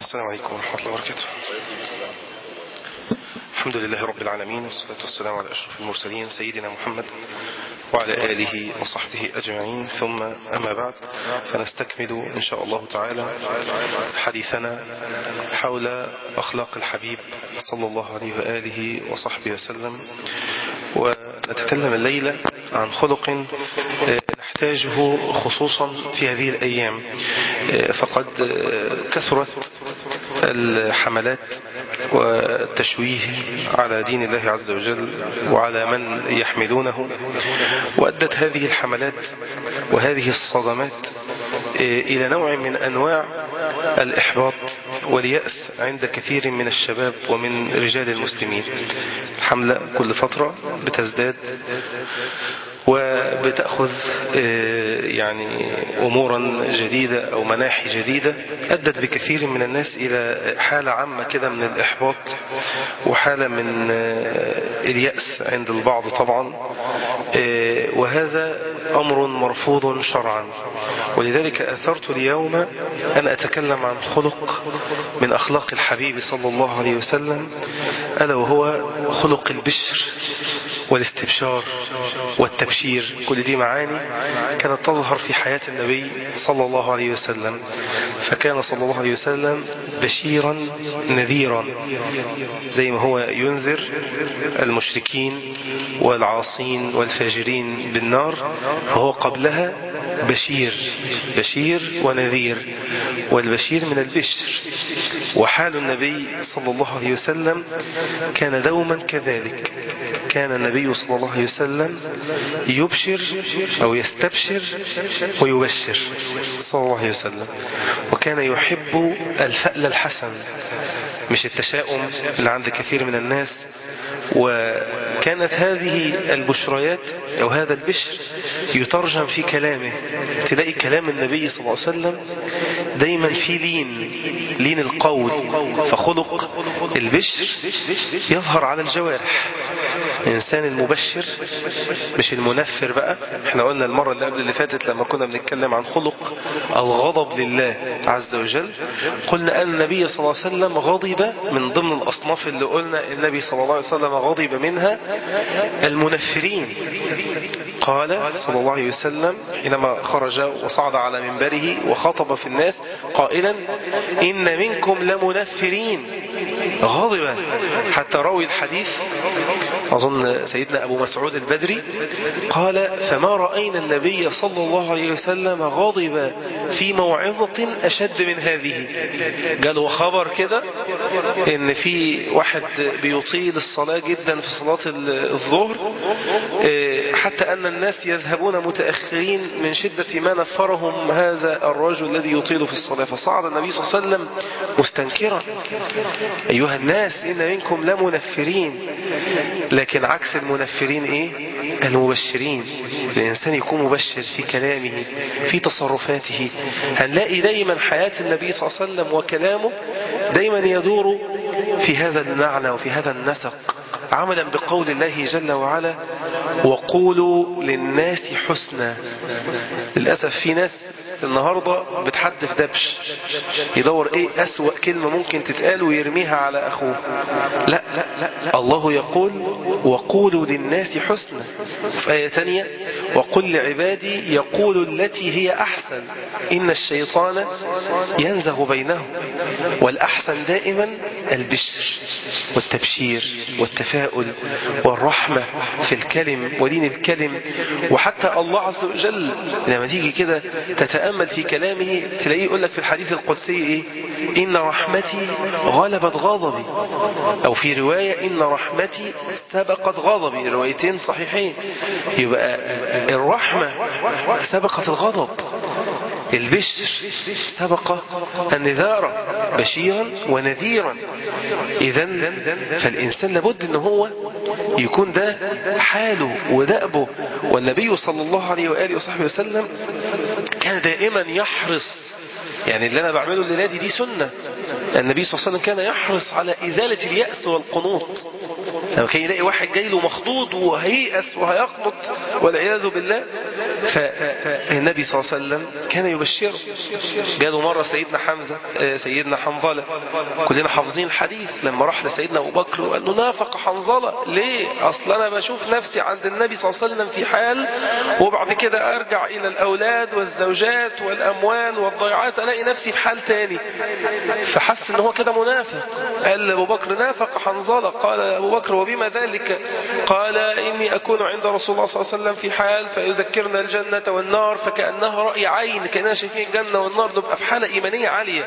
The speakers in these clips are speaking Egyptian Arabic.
السلام عليكم ورحمة الله وبركاته الحمد لله رب العالمين والصلاة والسلام على أشرف المرسلين سيدنا محمد وعلى آله وصحبه أجمعين ثم أما بعد فنستكمل إن شاء الله تعالى حديثنا حول أخلاق الحبيب صلى الله عليه وآله وصحبه وسلم ونتكلم الليلة عن خلق نحتاجه خصوصا في هذه الأيام فقد كثرت الحملات والتشويه على دين الله عز وجل وعلى من يحملونه وأدت هذه الحملات وهذه الصدمات إلى نوع من أنواع الإحباط واليأس عند كثير من الشباب ومن رجال المسلمين الحملة كل فترة بتزداد وبتأخذ يعني أمورا جديدة أو مناحي جديدة أدت بكثير من الناس إلى حالة عامة كده من الإحباط وحالة من اليأس عند البعض طبعا وهذا أمر مرفوض شرعا ولذلك أثرت اليوم أن أتكلم عن خلق من أخلاق الحبيب صلى الله عليه وسلم ألا وهو خلق البشر والاستبشار والتبشير كل دي معاني كانت تظهر في حياة النبي صلى الله عليه وسلم فكان صلى الله عليه وسلم بشيرا نذيرا زي ما هو ينذر المشركين والعاصين والفاجرين بالنار فهو قبلها بشير بشير ونذير والبشير من البشر وحال النبي صلى الله عليه وسلم كان دوما كذلك كان النبي صلى الله عليه وسلم يبشر أو يستبشر ويبشر صلى الله عليه وسلم وكان يحب الفأل الحسن مش التشاؤم اللي عند كثير من الناس وكانت هذه البشريات أو هذا البشر يترجم في كلامه تلاقي كلام النبي صلى الله عليه وسلم دايما في لين لين القول فخلق البشر يظهر على الجوارح الإنسان المبشر مش المنفر بقى احنا قلنا المرة اللي قبل اللي فاتت لما كنا بنتكلم عن خلق الغضب لله عز وجل قلنا أن النبي صلى الله عليه وسلم غضب من ضمن الأصناف اللي قلنا النبي صلى الله عليه وسلم غضب منها المنفرين قال صلى الله عليه وسلم حينما خرج وصعد على منبره وخطب في الناس قائلا إن منكم لمنفرين غضبا حتى روي الحديث أظن سيدنا أبو مسعود البدري قال فما رأينا النبي صلى الله عليه وسلم غضب في موعظة أشد من هذه قالوا خبر كده إن في واحد بيطيل الصلاة جدا في صلاة الظهر حتى أن الناس يذهبون متأخرين من شدة ما نفرهم هذا الرجل الذي يطيل في الصلاة فصعد النبي صلى الله عليه وسلم مستنكرا أيها الناس إن منكم لمنفرين لكن عكس المنفرين إيه المبشرين الإنسان يكون مبشر في كلامه في تصرفاته هنلاقي دايما حياة النبي صلى الله عليه وسلم وكلامه دايما يدور في هذا المعنى وفي هذا النسق عملا بقول الله جل وعلا وقولوا للناس حسنا للأسف في ناس النهاردة بتحدث دبش يدور ايه أسوأ كلمة ممكن تتقال ويرميها على أخوه لا لا لا, لا. الله يقول وقولوا للناس حسنا في آية تانية وقل لعبادي يقول التي هي أحسن إن الشيطان ينزغ بينهم والأحسن دائما البشر والتبشير والتفاؤل والرحمة في الكلم ودين الكلم وحتى الله عز وجل لما تيجي كده تتأمل في كلامه تلاقيه يقول لك في الحديث القدسي إيه؟ إن رحمتي غلبت غضبي أو في رواية إن رحمتي سبقت غضبي روايتين صحيحين يبقى الرحمة سبقت الغضب البشر سبق النذارة بشيرا ونذيرا إذا فالإنسان لابد أن هو يكون ده حاله ودأبه والنبي صلى الله عليه وآله وصحبه وسلم كان دائما يحرص يعني اللي أنا بعمله الليلة دي, دي سنة النبي صلى الله عليه وسلم كان يحرص على إزالة اليأس والقنوط لما كان يلاقي واحد جاي له مخضوض وهيأس وهيقنط والعياذ بالله فالنبي صلى الله عليه وسلم كان يبشره جاله مرة سيدنا حمزة سيدنا حنظلة كلنا حافظين الحديث لما راح لسيدنا أبو بكر وقال له نافق حنظلة ليه أصلا أنا بشوف نفسي عند النبي صلى الله عليه وسلم في حال وبعد كده أرجع إلى الأولاد والزوجات والأموال والضيعات ألاقي نفسي في حال تاني فحس ان هو كده منافق قال أبو بكر نافق حنظلة قال أبو بكر وبما ذلك قال إني أكون عند رسول الله صلى الله عليه وسلم في حال فيذكرنا الجنة والنار فكأنها رأي عين كأننا شايفين الجنة والنار نبقى في حالة إيمانية عالية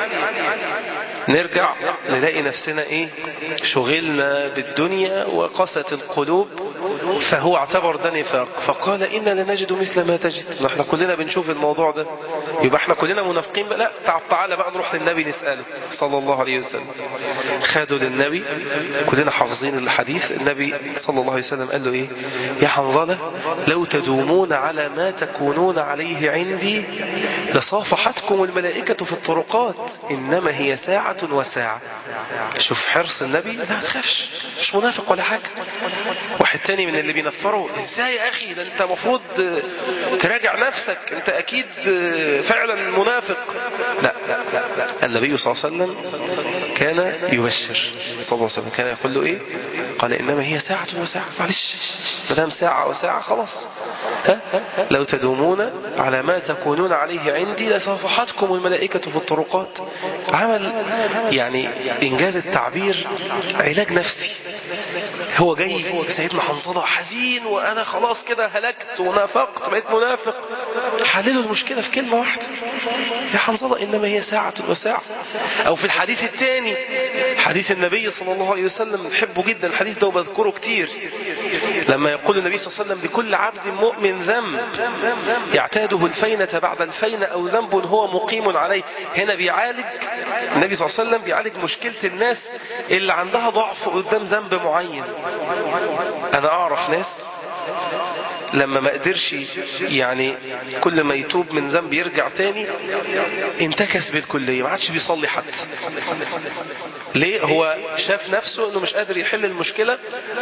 نرجع نلاقي نفسنا إيه شغلنا بالدنيا وقست القلوب فهو اعتبر ده نفاق فقال إنا لنجد مثل ما تجد احنا كلنا بنشوف الموضوع ده يبقى احنا كلنا منافقين لا تعالى بقى نروح للنبي نسأله صلى الله عليه وسلم خدوا للنبي كلنا حافظين الحديث النبي صلى الله عليه وسلم قال له ايه يا حنظلة لو تدومون على ما تكونون عليه عندي لصافحتكم الملائكة في الطرقات إنما هي ساعة وساعة شوف حرص النبي لا تخافش مش منافق ولا حاجة واحد تاني من اللي بينفروا ازاي يا اخي ده انت مفروض تراجع نفسك انت اكيد فعلا منافق لا النبي صلى الله عليه وسلم كان يبشر صلى الله عليه وسلم كان يقول له ايه قال انما هي ساعة وساعة معلش ما دام ساعة وساعة خلاص ها؟ لو تدومون على ما تكونون عليه عندي لصافحتكم الملائكة في الطرقات عمل يعني إنجاز التعبير علاج نفسي هو جاي سيدنا حنظلة حزين وأنا خلاص كده هلكت ونافقت بقيت منافق حللوا المشكلة في كلمة واحدة يا حنظلة إنما هي ساعة وساعة أو في الحديث الثاني حديث النبي صلى الله عليه وسلم نحبه جدا الحديث ده وبذكره كتير لما يقول النبي صلى الله عليه وسلم لكل عبد مؤمن ذنب يعتاده الفينة بعد الفينة أو ذنب هو مقيم عليه هنا بيعالج النبي صلى الله عليه وسلم بيعالج مشكلة الناس اللي عندها ضعف قدام ذنب معين أنا أعرف ناس لما ما قدرش يعني كل ما يتوب من ذنب يرجع تاني انتكس بالكلية ما عادش بيصلي حتى ليه هو شاف نفسه انه مش قادر يحل المشكلة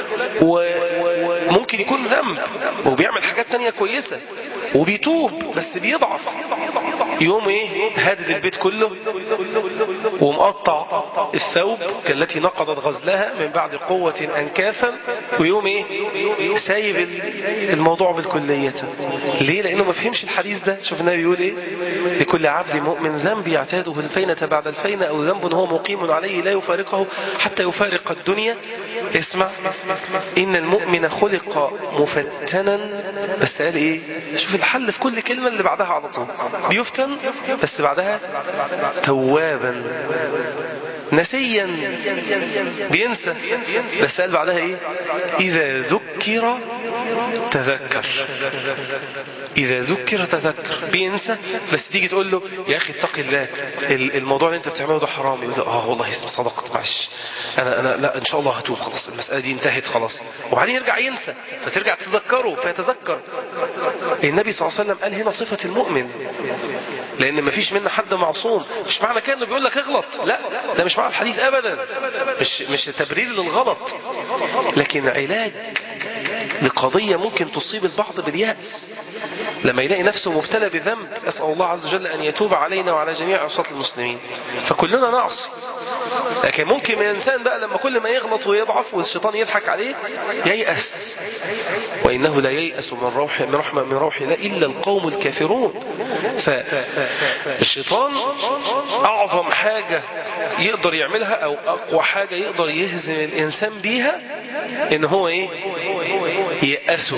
وممكن يكون ذنب وبيعمل حاجات تانية كويسة وبيتوب بس بيضعف يوم ايه هادد البيت كله ومقطع الثوب كالتي نقضت غزلها من بعد قوة انكافا ويوم ايه سايب الموضوع بالكلية ليه لانه ما فهمش الحديث ده شوف النبي بيقول ايه لكل عبد مؤمن ذنب يعتاده الفينة بعد الفينة او ذنب هو مقيم عليه لا يفارقه حتى يفارق الدنيا اسمع ان المؤمن خلق مفتنا بس قال ايه شوف الحل في كل كلمة اللي بعدها على طول بيفتن بس بعدها توابا نسيا بينسى بس قال بعدها ايه اذا ذكر تذكر اذا ذكر تذكر بينسى بس تيجي تقول له يا اخي اتق الله الموضوع اللي انت بتعمله ده حرام يقول له اه والله صدقت معلش انا انا لا ان شاء الله هتوب خلاص المساله دي انتهت خلاص وبعدين يرجع ينسى فترجع تذكره فيتذكر النبي صلى الله عليه وسلم قال هنا صفه المؤمن لان ما فيش منا حد معصوم مش معنى كده انه بيقول لك اغلط لا ده مش معنى الحديث ابدا مش مش تبرير للغلط لكن علاج لقضية ممكن تصيب البعض باليأس لما يلاقي نفسه مبتلى بذنب أسأل الله عز وجل أن يتوب علينا وعلى جميع عصاة المسلمين فكلنا نعصي لكن ممكن من الإنسان بقى لما كل ما يغلط ويضعف والشيطان يضحك عليه ييأس وإنه لا ييأس من روح من رحمة من روح الله إلا القوم الكافرون فالشيطان أعظم حاجة يقدر يعملها أو أقوى حاجة يقدر يهزم الإنسان بيها إن هو إيه يأسوا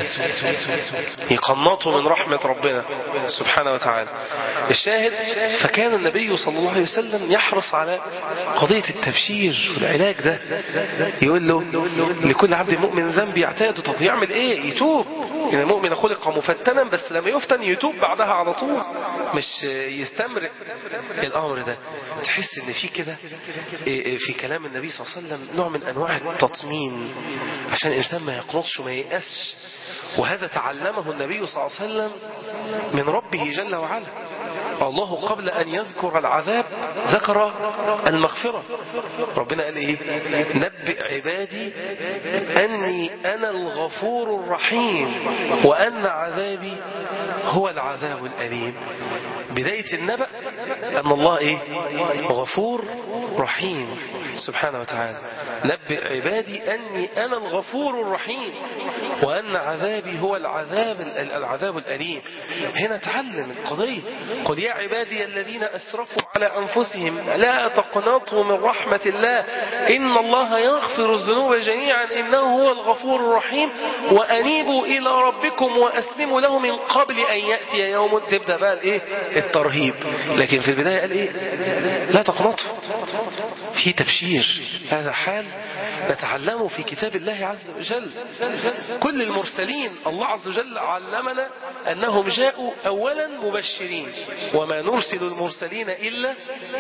يقنطوا من رحمة ربنا سبحانه وتعالى الشاهد فكان النبي صلى الله عليه وسلم يحرص على قضية التبشير والعلاج ده يقول له لكل عبد مؤمن ذنب يعتاده طب يعمل ايه يتوب إن المؤمن خلق مفتنا بس لما يفتن يتوب بعدها على طول مش يستمر الأمر ده تحس ان في كده في كلام النبي صلى الله عليه وسلم نوع من أنواع التطمين عشان الإنسان ما يقنطش وما ييأسش وهذا تعلمه النبي صلى الله عليه وسلم من ربه جل وعلا الله قبل أن يذكر العذاب ذكر المغفرة ربنا قال إيه نبئ عبادي أني أنا الغفور الرحيم وأن عذابي هو العذاب الأليم بداية النبأ أن الله إيه غفور رحيم سبحانه وتعالى نبئ عبادي أني أنا الغفور الرحيم وأن عذابي هو العذاب العذاب الأليم هنا تعلم القضية قل يا عبادي الذين أسرفوا على أنفسهم لا تقنطوا من رحمة الله إن الله يغفر الذنوب جميعا إنه هو الغفور الرحيم وأنيبوا إلى ربكم وأسلموا له من قبل أن يأتي يوم تبدأ بقى الإيه الترهيب لكن في البداية قال إيه لا تقنطوا في تبشير هذا حال نتعلمه في كتاب الله عز وجل كل المرسلين الله عز وجل علمنا أنهم جاءوا أولا مبشرين وما نرسل المرسلين إلا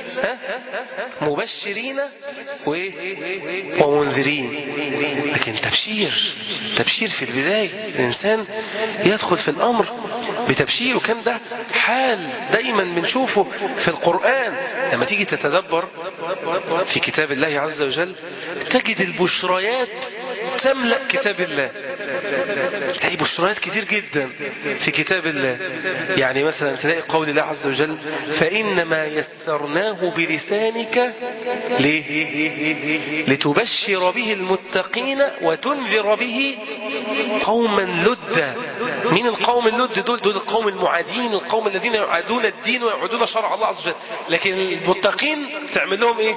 مبشرين ومنذرين لكن تبشير تبشير في البداية الإنسان يدخل في الأمر بتبشير وكان ده حال دايما بنشوفه في القرآن لما تيجي تتدبر في كتاب الله عز وجل تجد البشريات تملأ كتاب الله تلاقي بشريات كتير جدا في كتاب الله يعني مثلا تلاقي قول الله عز وجل فإنما يسرناه بلسانك ليه لتبشر به المتقين وتنذر به قوما لدا مين القوم اللد دول دول القوم المعادين القوم الذين يعادون الدين ويعادون شرع الله عز وجل لكن المتقين تعمل لهم ايه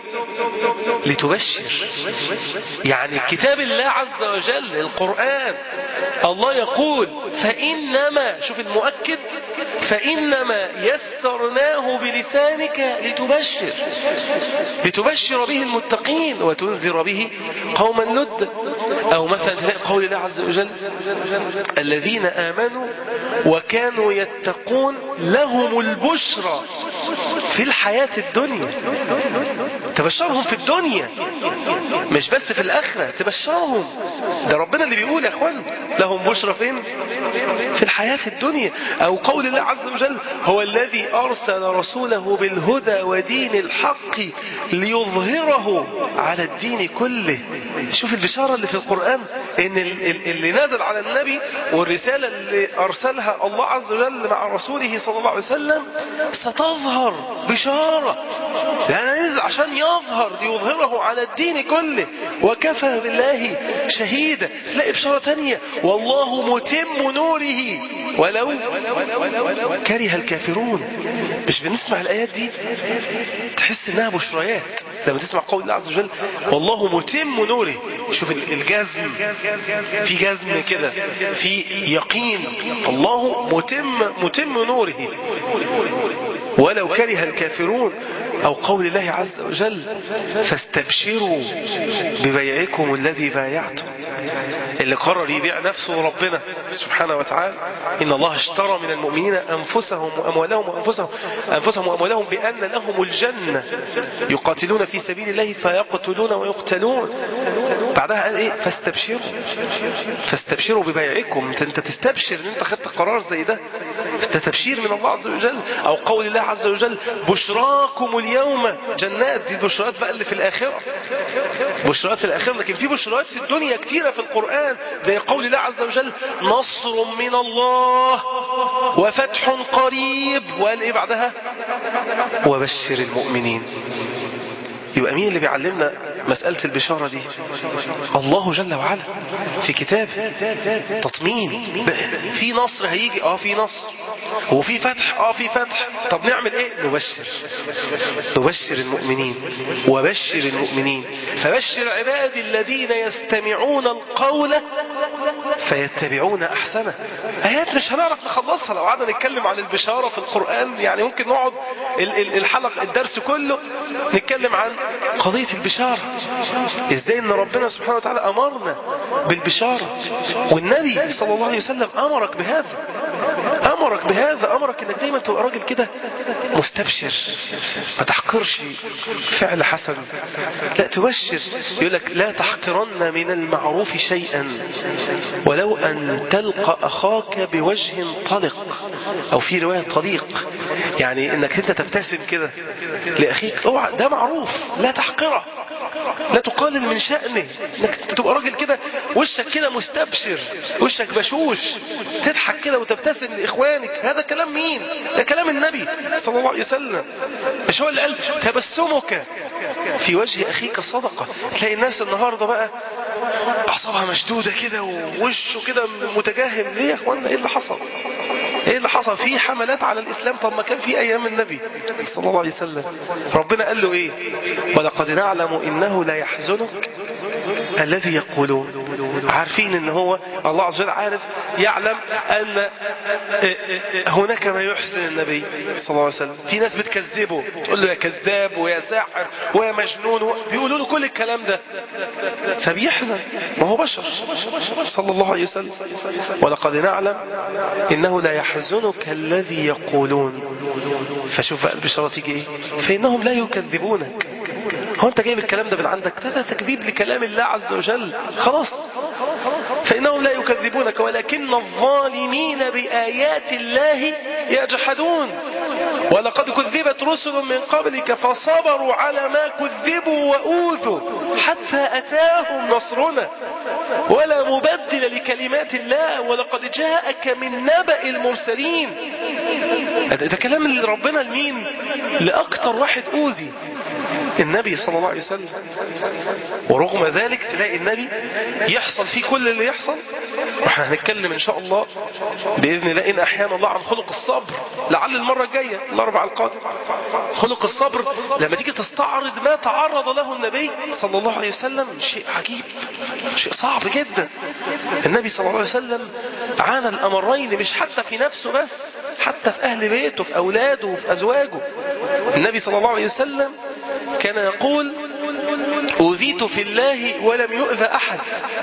لتبشر يعني كتاب الله عز وجل القرآن الله يقول فإنما شوف المؤكد فإنما يسرناه بلسانك لتبشر لتبشر به المتقين وتنذر به قوما لد أو مثلا تلاقي قول الله عز وجل الذين آمنوا وكانوا يتقون لهم البشرى في الحياة الدنيا تبشرهم في الدنيا مش بس في الآخرة تبشرهم ده ربنا اللي بيقول يا اخوان لهم بشرى فين في الحياة الدنيا أو قول الله عز وجل هو الذي أرسل رسوله بالهدى ودين الحق ليظهره على الدين كله شوف البشارة اللي في القرآن ان اللي نازل على النبي والرسالة اللي أرسلها الله عز وجل مع رسوله صلى الله عليه وسلم ستظهر بشارة يعني نزل عشان يظهر ليظهره على الدين كله وكفى بالله شهيدا تلاقي بشارة تانية والله متم نوره ولو كره الكافرون مش بنسمع الآيات دي تحس انها بشريات لما تسمع قول الله عز وجل والله متم نوره شوف الجزم في جزم كده في يقين الله متم متم نوره ولو كره الكافرون أو قول الله عز وجل فاستبشروا ببيعكم الذي بايعتم اللي قرر يبيع نفسه ربنا سبحانه وتعالى إن الله اشترى من المؤمنين أنفسهم وأموالهم وأنفسهم أنفسهم وأموالهم بأن لهم الجنة يقاتلون في سبيل الله فيقتلون ويقتلون بعدها قال إيه فاستبشروا فاستبشروا ببيعكم أنت تستبشر أن أنت خدت قرار زي ده ده تبشير من الله عز وجل أو قول الله عز وجل بشراكم اليوم جنات دي البشرات بقى اللي في الآخرة بشرات الآخرة لكن في بشرات في الدنيا كتيرة في القرآن زي قول الله عز وجل نصر من الله وفتح قريب وقال ايه بعدها وبشر المؤمنين يبقى مين اللي بيعلمنا مسألة البشارة دي الله جل وعلا في كتاب تطمين في نصر هيجي اه في نصر وفي فتح اه في فتح طب نعمل ايه نبشر نبشر المؤمنين وبشر المؤمنين فبشر عبادي الذين يستمعون القول فيتبعون احسنه ايات مش هنعرف نخلصها لو قعدنا نتكلم عن البشارة في القرآن يعني ممكن نقعد الحلقة الدرس كله نتكلم عن قضية البشارة ازاي ان ربنا سبحانه وتعالى امرنا بالبشارة والنبي صلى الله عليه وسلم امرك بهذا امرك بهذا امرك انك دايما تبقى راجل كده مستبشر ما تحقرش فعل حسن لا تبشر يقول لك لا تحقرن من المعروف شيئا ولو ان تلقى اخاك بوجه طلق او في رواية طليق يعني انك انت تبتسم كده لاخيك اوعى ده معروف لا تحقره لا تقلل من شأنه انك تبقى راجل كده وشك كده مستبشر وشك بشوش تضحك كده وتبتسم لاخوانك هذا كلام مين ده كلام النبي صلى الله عليه وسلم مش هو اللي قال تبسمك في وجه اخيك صدقه تلاقي الناس النهارده بقى اعصابها مشدوده كده ووشه كده متجهم ليه يا اخوانا ايه اللي حصل ايه اللي حصل في حملات على الاسلام طب ما كان في ايام النبي صلى الله عليه وسلم ربنا قال له ايه ولقد نعلم انه لا يحزنك الذي يقولون عارفين ان هو الله عز وجل عارف يعلم ان هناك ما يحزن النبي صلى الله عليه وسلم في ناس بتكذبه تقول له يا كذاب ويا ساحر ويا مجنون بيقولوا له كل الكلام ده فبيحزن وهو بشر صلى الله عليه وسلم ولقد نعلم انه لا يحزنك الذي يقولون فشوف بقى البشارة تيجي ايه فانهم لا يكذبونك هو انت جايب الكلام ده من عندك ده تكذيب لكلام الله عز وجل خلاص فإنهم لا يكذبونك ولكن الظالمين بآيات الله يجحدون ولقد كذبت رسل من قبلك فصبروا على ما كذبوا وأوذوا حتى أتاهم نصرنا ولا مبدل لكلمات الله ولقد جاءك من نبأ المرسلين ده كلام اللي ربنا لمين لأكتر واحد أوذي النبي صلى الله عليه وسلم ورغم ذلك تلاقي النبي يحصل فيه كل اللي يحصل واحنا هنتكلم ان شاء الله باذن الله ان احيانا الله عن خلق الصبر لعل المره الجايه الاربع القادم خلق الصبر لما تيجي تستعرض ما تعرض له النبي صلى الله عليه وسلم شيء عجيب شيء صعب جدا النبي صلى الله عليه وسلم عانى الامرين مش حتى في نفسه بس حتى في اهل بيته في اولاده وفي ازواجه النبي صلى الله عليه وسلم كان يقول أوذيت في الله ولم يؤذى أحد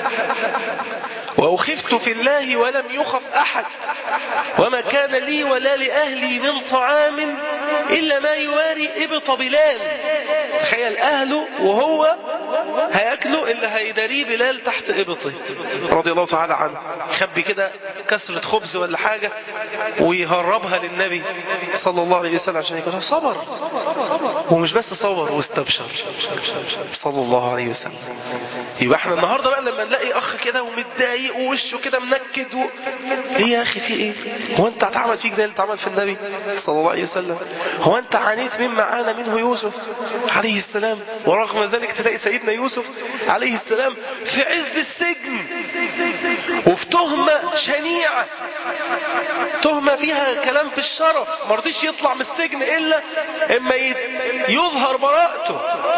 وأخفت في الله ولم يخف أحد وما كان لي ولا لأهلي من طعام إلا ما يواري إبط بلال تخيل أهله وهو هياكله اللي هيداريه بلال تحت إبطه رضي الله تعالى عنه يخبي كده كسرة خبز ولا حاجة ويهربها للنبي صلى الله عليه وسلم عشان يقول صبر ومش بس صبر واستبشر صلى الله عليه وسلم يبقى احنا النهارده بقى لما نلاقي اخ كده ومتضايق ووشه كده منكد و... ايه يا اخي في ايه هو انت هتعمل فيك زي اللي اتعمل في النبي صلى الله عليه وسلم هو انت عانيت مما عانى منه يوسف عليه السلام ورغم ذلك تلاقي سيدنا يوسف عليه السلام في عز السجن وفي تهمة شنيعة تهمة فيها كلام في الشرف مرضيش يطلع من السجن إلا إما يظهر براءته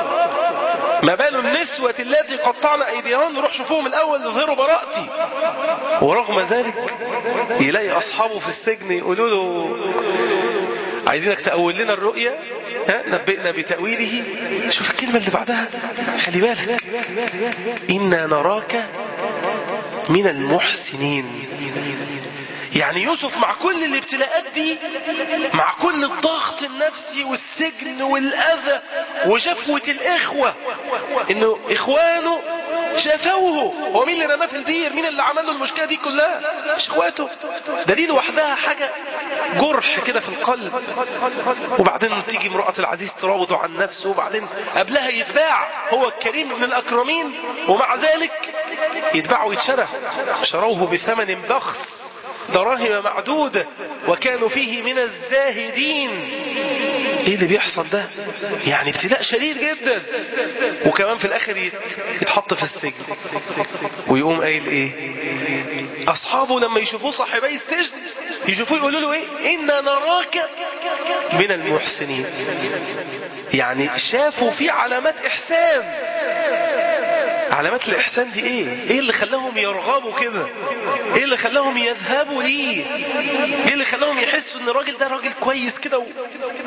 ما بال النسوة التي قطعن أيديهن نروح شوفوهم الأول يظهروا براءتي ورغم ذلك يلاقي أصحابه في السجن يقولوا له عايزينك تأول لنا الرؤية ها نبئنا بتأويله شوف الكلمة اللي بعدها خلي بالك إنا نراك من المحسنين يعني يوسف مع كل الابتلاءات دي مع كل الضغط النفسي والسجن والأذى وشفوة الإخوة إنه إخوانه شافوه هو مين اللي رماه في البير مين اللي عمل له المشكلة دي كلها مش إخواته ده دي لوحدها حاجة جرح كده في القلب وبعدين تيجي امرأة العزيز تراوده عن نفسه وبعدين قبلها يتباع هو الكريم من الأكرمين ومع ذلك يتباع ويتشرى شروه بثمن بخس دراهم معدودة وكانوا فيه من الزاهدين ايه اللي بيحصل ده يعني ابتلاء شديد جدا وكمان في الاخر يتحط في السجن ويقوم قايل ايه اصحابه لما يشوفوه صاحبي السجن يشوفوه يقولوا له ايه انا نراك من المحسنين يعني شافوا فيه علامات احسان علامات الإحسان دي إيه؟ إيه اللي خلاهم يرغبوا كده؟ إيه اللي خلاهم يذهبوا ليه؟ إيه اللي خلاهم يحسوا إن الراجل ده راجل كويس كده و...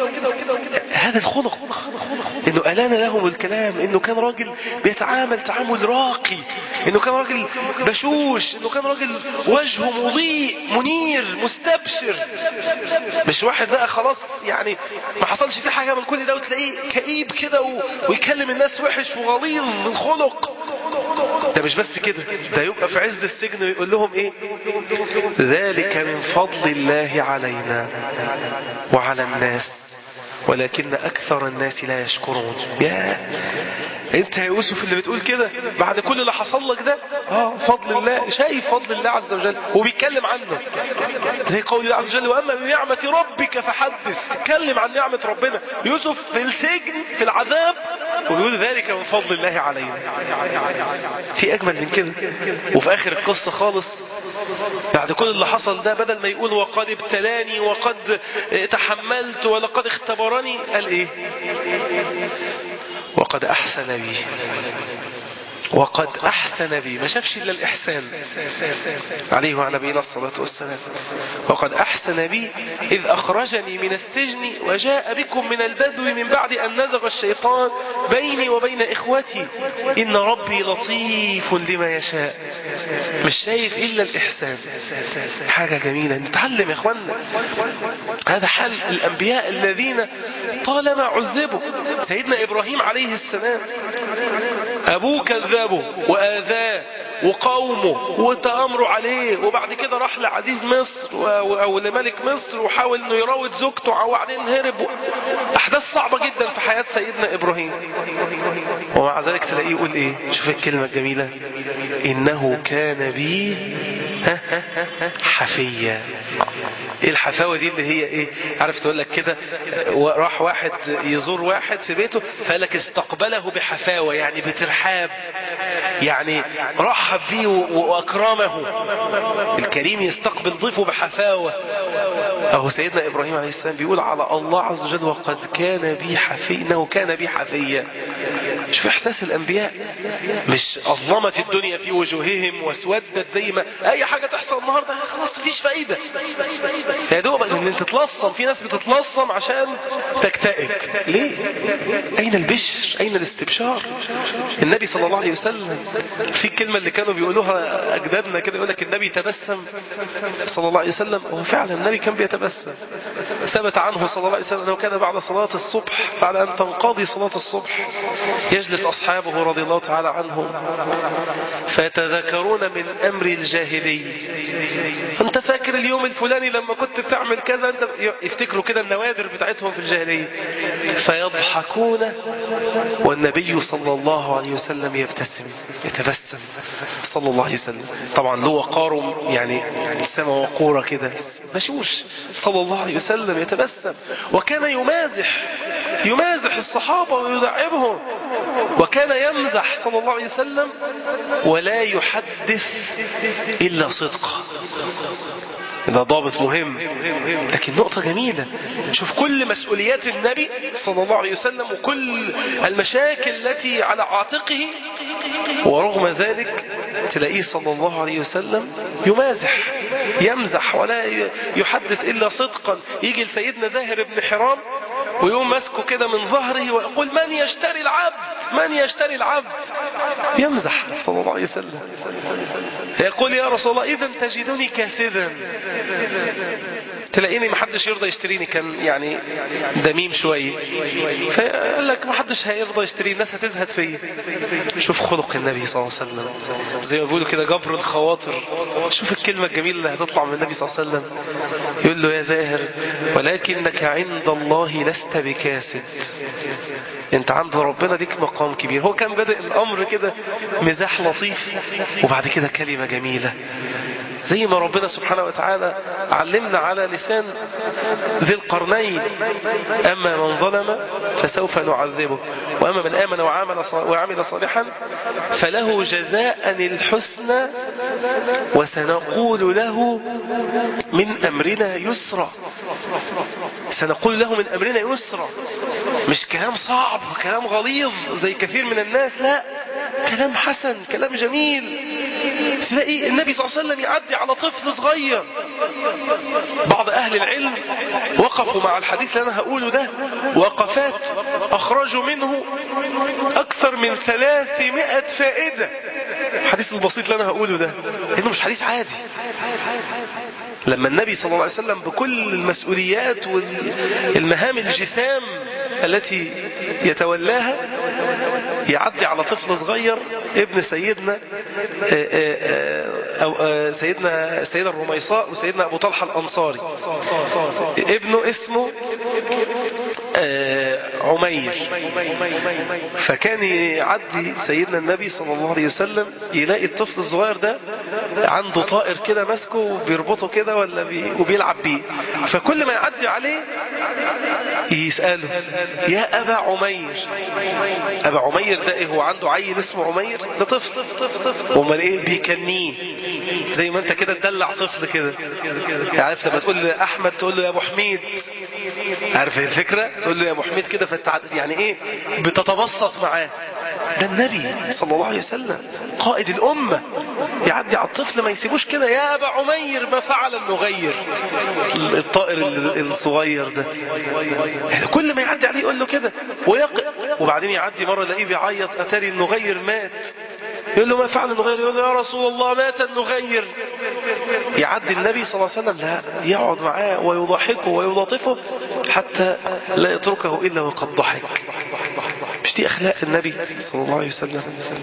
هذا الخلق إنه ألان لهم الكلام إنه كان راجل بيتعامل تعامل راقي إنه كان راجل بشوش إنه كان راجل وجهه مضيء منير مستبشر مش واحد بقى خلاص يعني ما حصلش فيه حاجة من كل ده وتلاقيه كئيب كده و... ويكلم الناس وحش وغليظ الخلق ده مش بس كده ده يبقى في عز السجن ويقول لهم ايه ذلك من فضل الله علينا وعلى الناس ولكن أكثر الناس لا يشكرون يا انت يا يوسف اللي بتقول كده بعد كل اللي حصل لك ده اه فضل الله شايف فضل الله عز وجل وبيتكلم عنه زي قول الله عز وجل واما بنعمة ربك فحدث تكلم عن نعمة ربنا يوسف في السجن في العذاب وبيقول ذلك من فضل الله علينا في اجمل من كده وفي اخر القصة خالص بعد كل اللي حصل ده بدل ما يقول وقد ابتلاني وقد تحملت ولقد اختبرني قال ايه وقد احسن بي وقد أحسن بي ما شافش إلا الإحسان عليه وعلى نبينا الصلاة والسلام وقد أحسن بي إذ أخرجني من السجن وجاء بكم من البدو من بعد أن نزغ الشيطان بيني وبين إخوتي إن ربي لطيف لما يشاء مش شايف إلا الإحسان حاجة جميلة نتعلم يا إخوانا هذا حال الأنبياء الذين طالما عذبوا سيدنا إبراهيم عليه السلام أبوه كذبه وآذاه وقومه وتأمروا عليه وبعد كده راح لعزيز مصر أو لملك مصر وحاول انه يراود زوجته وبعدين هرب أحداث صعبة جدا في حياة سيدنا إبراهيم ومع ذلك تلاقيه يقول إيه شوف الكلمة الجميلة إنه كان بي حفيا ايه الحفاوة دي اللي هي ايه عارف تقول لك كده راح واحد يزور واحد في بيته فقال لك استقبله بحفاوة يعني بترحاب يعني رحب بيه واكرمه الكريم يستقبل ضيفه بحفاوة اهو سيدنا ابراهيم عليه السلام بيقول على الله عز وجل وقد كان بي حفي انه كان بي حفيا شوف احساس الانبياء مش اظلمت الدنيا في وجوههم واسودت زي ما اي حاجة تحصل النهاردة خلاص مفيش فايدة يا دوب ان انت تتلصم في ناس بتتلصم عشان تكتئب ليه اين البشر اين الاستبشار النبي صلى الله عليه وسلم في الكلمة اللي كانوا بيقولوها اجدادنا كده يقول لك النبي تبسم صلى الله عليه وسلم وفعلا النبي كان بيتبسم ثبت عنه صلى الله عليه وسلم انه كان بعد صلاة الصبح بعد ان تنقضي صلاة الصبح يجلس اصحابه رضي الله تعالى عنهم فيتذكرون من امر الجاهلي انت فاكر اليوم الفلاني لما كنت بتعمل كذا انت يفتكروا كده النوادر بتاعتهم في الجاهلية فيضحكون والنبي صلى الله عليه وسلم يبتسم يتبسم صلى الله عليه وسلم طبعا له وقار يعني سما وقورة كده بشوش صلى الله عليه وسلم يتبسم وكان يمازح يمازح الصحابة ويدعبهم وكان يمزح صلى الله عليه وسلم ولا يحدث إلا صدقا ده ضابط مهم لكن نقطة جميلة شوف كل مسؤوليات النبي صلى الله عليه وسلم وكل المشاكل التي على عاتقه ورغم ذلك تلاقيه صلى الله عليه وسلم يمازح يمزح ولا يحدث إلا صدقا يجي لسيدنا زاهر بن حرام ويقوم ماسكه كده من ظهره ويقول من يشتري العبد من يشتري العبد يمزح صلى الله عليه وسلم يقول يا رسول الله إذا تجدني كاسدا تلاقيني محدش يرضى يشتريني كان يعني دميم شوية فقال لك محدش هيرضى يشتري الناس هتزهد فيا شوف خلق النبي صلى الله عليه وسلم زي ما بيقولوا كده جبر الخواطر شوف الكلمة الجميلة اللي هتطلع من النبي صلى الله عليه وسلم يقول له يا زاهر ولكنك عند الله لست بكاسد انت عند ربنا ليك مقام كبير هو كان بدأ الامر كده مزاح لطيف وبعد كده كلمة جميلة زي ما ربنا سبحانه وتعالى علمنا على لسان ذي القرنين أما من ظلم فسوف نعذبه وأما من آمن وعمل وعمل صالحا فله جزاء الحسنى وسنقول له من أمرنا يسرا سنقول له من أمرنا يسرا مش كلام صعب كلام غليظ زي كثير من الناس لا كلام حسن كلام جميل تلاقي النبي صلى الله عليه وسلم يعدي على طفل صغير بعض أهل العلم وقفوا مع الحديث اللي أنا هقوله ده وقفات أخرجوا منه أكثر من 300 فائدة الحديث البسيط اللي أنا هقوله ده إنه مش حديث عادي لما النبي صلى الله عليه وسلم بكل المسؤوليات والمهام الجسام التي يتولاها يعدي على طفل صغير ابن سيدنا أو سيدنا سيدنا الرميصاء وسيدنا أبو طلحة الأنصاري ابنه اسمه عمير فكان يعدي سيدنا النبي صلى الله عليه وسلم يلاقي الطفل الصغير ده عنده طائر كده ماسكه وبيربطه كده ولا بي وبيلعب بيه فكل ما يعدي عليه يسأله يا أبا عمير أبا عمير ده إيه هو عنده عيل اسمه عمير ده طفل امال ايه بيكنيه زي ما انت كده تدلع طفل كده عارف لما تقول لأحمد تقول له يا أبو حميد عارف الفكرة تقول له يا أبو حميد كده فانت يعني ايه بتتبسط معاه ده النبي صلى الله عليه وسلم قائد الأمة يعدي على الطفل ما يسيبوش كده يا أبا عمير ما فعل النغير الطائر الصغير ده كل ما يعدي عليه يقول له كده ويق... وبعدين يعدي مرة يلاقيه بيعيط أتاري النغير مات يقول له ما فعل النغير يقول له يا رسول الله مات النغير يعدي النبي صلى الله عليه وسلم لا يقعد معاه ويضحكه ويلطفه حتى لا يتركه إلا وقد ضحك مش دي أخلاق النبي صلى الله عليه وسلم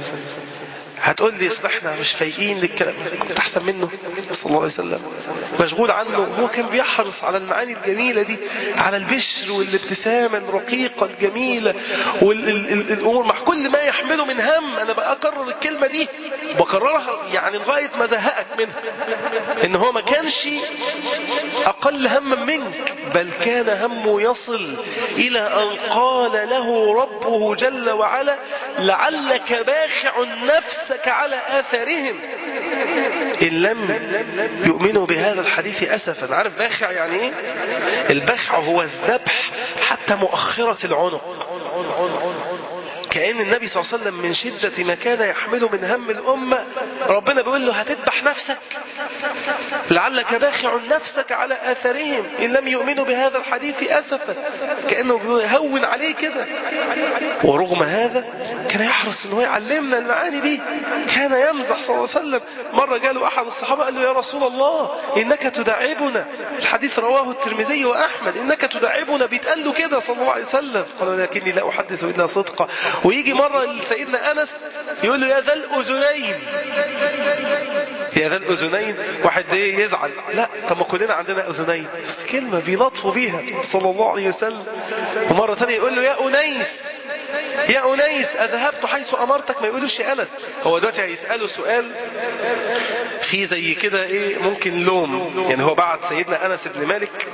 هتقول لي اصل احنا مش فايقين للكلام كنت احسن منه صلى الله عليه وسلم مشغول عنه هو كان بيحرص على المعاني الجميلة دي على البشر والابتسامة الرقيقة الجميلة والامور مع كل ما يحمله من هم انا بأكرر الكلمة دي بكررها يعني لغاية ما زهقك منها ان هو ما كانش اقل هما منك بل كان همه يصل الى ان قال له ربه جل وعلا لعلك باخع نفسك نفسك على آثارهم إن لم يؤمنوا بهذا الحديث أسفا عارف باخع يعني إيه البخع هو الذبح حتى مؤخرة العنق كأن النبي صلى الله عليه وسلم من شدة ما كان يحمله من هم الأمة ربنا بيقول له هتذبح نفسك لعلك باخع نفسك على آثارهم إن لم يؤمنوا بهذا الحديث أسفا كأنه بيهون عليه كده ورغم هذا كان يحرص أنه يعلمنا المعاني دي كان يمزح صلى الله عليه وسلم مرة جاله أحد الصحابة قال له يا رسول الله إنك تدعبنا الحديث رواه الترمذي وأحمد إنك تدعبنا بيتقال له كده صلى الله عليه وسلم قال لكني لا أحدث إلا صدقا ويجي مرة لسيدنا أنس يقول له يا ذا الأذنين يا ذا الأذنين واحد ايه يزعل لا طب ما كلنا عندنا أذنين بس كلمة بيلطفوا بيها صلى الله عليه وسلم ومرة ثانية يقول له يا أنيس يا أنيس أذهبت حيث أمرتك ما يقولوش يا أنس هو دلوقتي هيسأله سؤال في زي كده ايه ممكن لوم يعني هو بعت سيدنا أنس بن مالك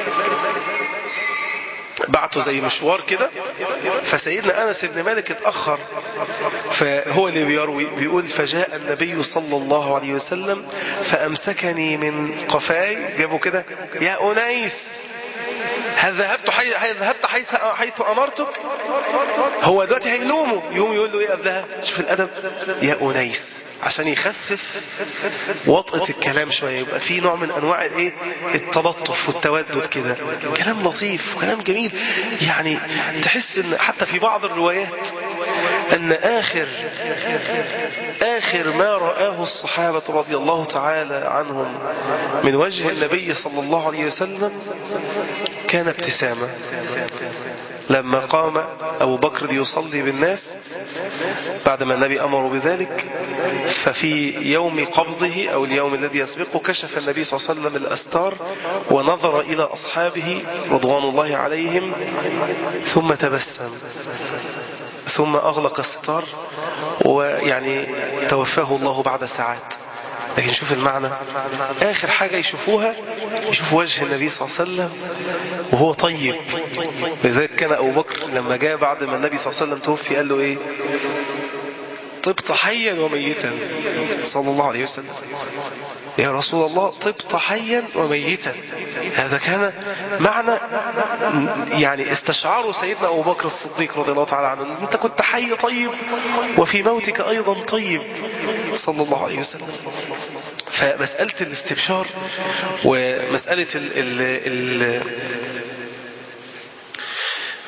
بعته زي مشوار كده فسيدنا أنس بن مالك اتأخر فهو اللي بيروي بيقول فجاء النبي صلى الله عليه وسلم فأمسكني من قفاي جابوا كده يا أنيس هل ذهبت حي... ذهبت حيث حيث امرتك هو دلوقتي هيلومه يوم يقول له ايه قبلها شوف الادب يا انيس عشان يخفف وطأة الكلام شوية يبقى في نوع من أنواع الايه التلطف والتودد كده كلام لطيف وكلام جميل يعني تحس ان حتى في بعض الروايات أن آخر آخر ما رآه الصحابة رضي الله تعالى عنهم من وجه النبي صلى الله عليه وسلم كان ابتسامة لما قام أبو بكر يصلي بالناس بعدما النبي أمر بذلك ففي يوم قبضه أو اليوم الذي يسبقه كشف النبي صلى الله عليه وسلم الأستار ونظر إلى أصحابه رضوان الله عليهم ثم تبسم ثم أغلق الستار ويعني توفاه الله بعد ساعات لكن شوف المعنى آخر حاجة يشوفوها يشوفوا وجه النبي صلى الله عليه وسلم وهو طيب لذلك كان أبو بكر لما جاء بعد ما النبي صلى الله عليه وسلم توفي قال له إيه طبت حيا وميتا صلى الله عليه وسلم يا رسول الله طبت حيا وميتا هذا كان معنى يعني استشعاره سيدنا أبو بكر الصديق رضي الله تعالى عنه أنت كنت حي طيب وفي موتك أيضا طيب صلى الله عليه وسلم فمسألة الاستبشار ومسألة ال ال ال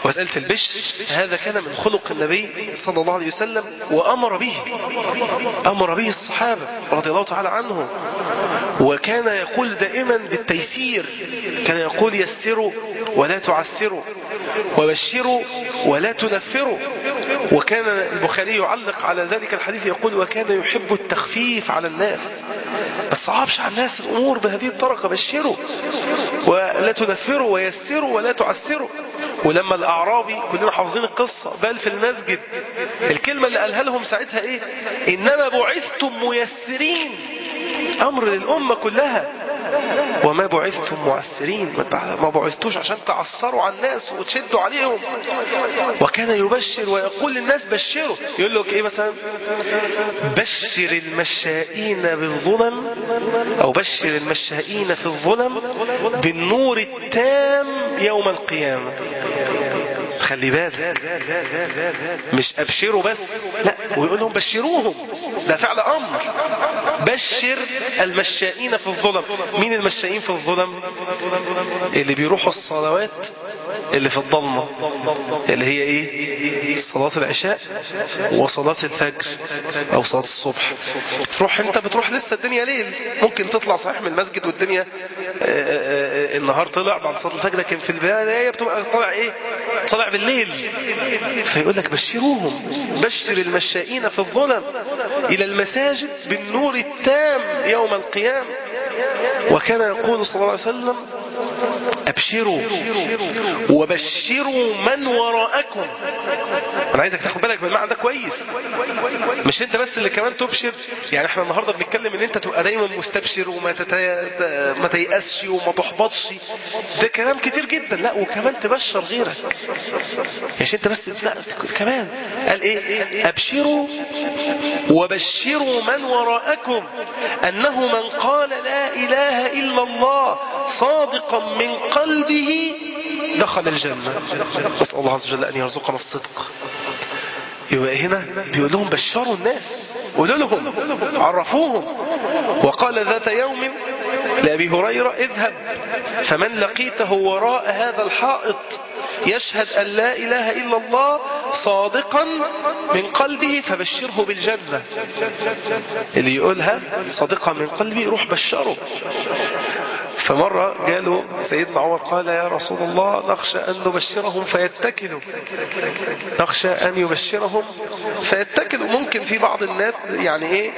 ومسألة البشر هذا كان من خلق النبي صلى الله عليه وسلم وأمر به أمر به الصحابة رضي الله تعالى عنهم وكان يقول دائما بالتيسير كان يقول يسروا ولا تعسروا وبشروا ولا تنفروا وكان البخاري يعلق على ذلك الحديث يقول وكان يحب التخفيف على الناس ما تصعبش على الناس الأمور بهذه الطريقة بشروا ولا تنفروا ويسروا ولا تعسروا ولما الأعرابي كلنا حافظين القصة بل في المسجد الكلمة اللي قالها لهم ساعتها ايه إنما بعثتم ميسرين أمر للأمة كلها وما بعثتم معسرين ما بعثتوش عشان تعصروا على الناس وتشدوا عليهم وكان يبشر ويقول للناس بشروا يقول لك ايه مثلا بشر المشائين بالظلم او بشر المشائين في الظلم بالنور التام يوم القيامة خلي بالك مش ابشروا بس لا ويقول لهم بشروهم ده فعل امر بشر المشائين في الظلم مين المشائين في الظلم اللي بيروحوا الصلوات اللي في الضلمة اللي هي ايه صلاة العشاء وصلاة الفجر او صلاة الصبح بتروح انت بتروح لسه الدنيا ليل ممكن تطلع صحيح من المسجد والدنيا النهار طلع بعد صلاة الفجر لكن في البداية بتبقى طالع ايه طالع بالليل فيقول لك بشروهم بشر المشائين في الظلم الى المساجد بالنور التام يوم القيامة وكان يقول صلى الله عليه وسلم أبشروا وبشروا من وراءكم أنا عايزك تاخد بالك من المعنى ده كويس مش أنت بس اللي كمان تبشر يعني احنا النهاردة بنتكلم ان أنت تبقى دايما مستبشر وما تتي... ما تيأسش وما تحبطش ده كلام كتير جدا لا وكمان تبشر غيرك مش أنت بس لا كمان قال إيه أبشروا وبشروا من وراءكم أنه من قال لا إله إلا الله صادقا من قلبه دخل الجنة نسأل الله عز وجل أن يرزقنا الصدق يبقى هنا بيقول لهم بشروا الناس قولوا لهم عرفوهم وقال ذات يوم لأبي هريرة اذهب فمن لقيته وراء هذا الحائط يشهد أن لا إله إلا الله صادقا من قلبه فبشره بالجنة اللي يقولها صادقا من قلبه روح بشره فمرة قالوا سيدنا عمر قال يا رسول الله نخشى أن نبشرهم فيتكلوا نخشى أن يبشرهم فيتكلوا ممكن في بعض الناس يعني إيه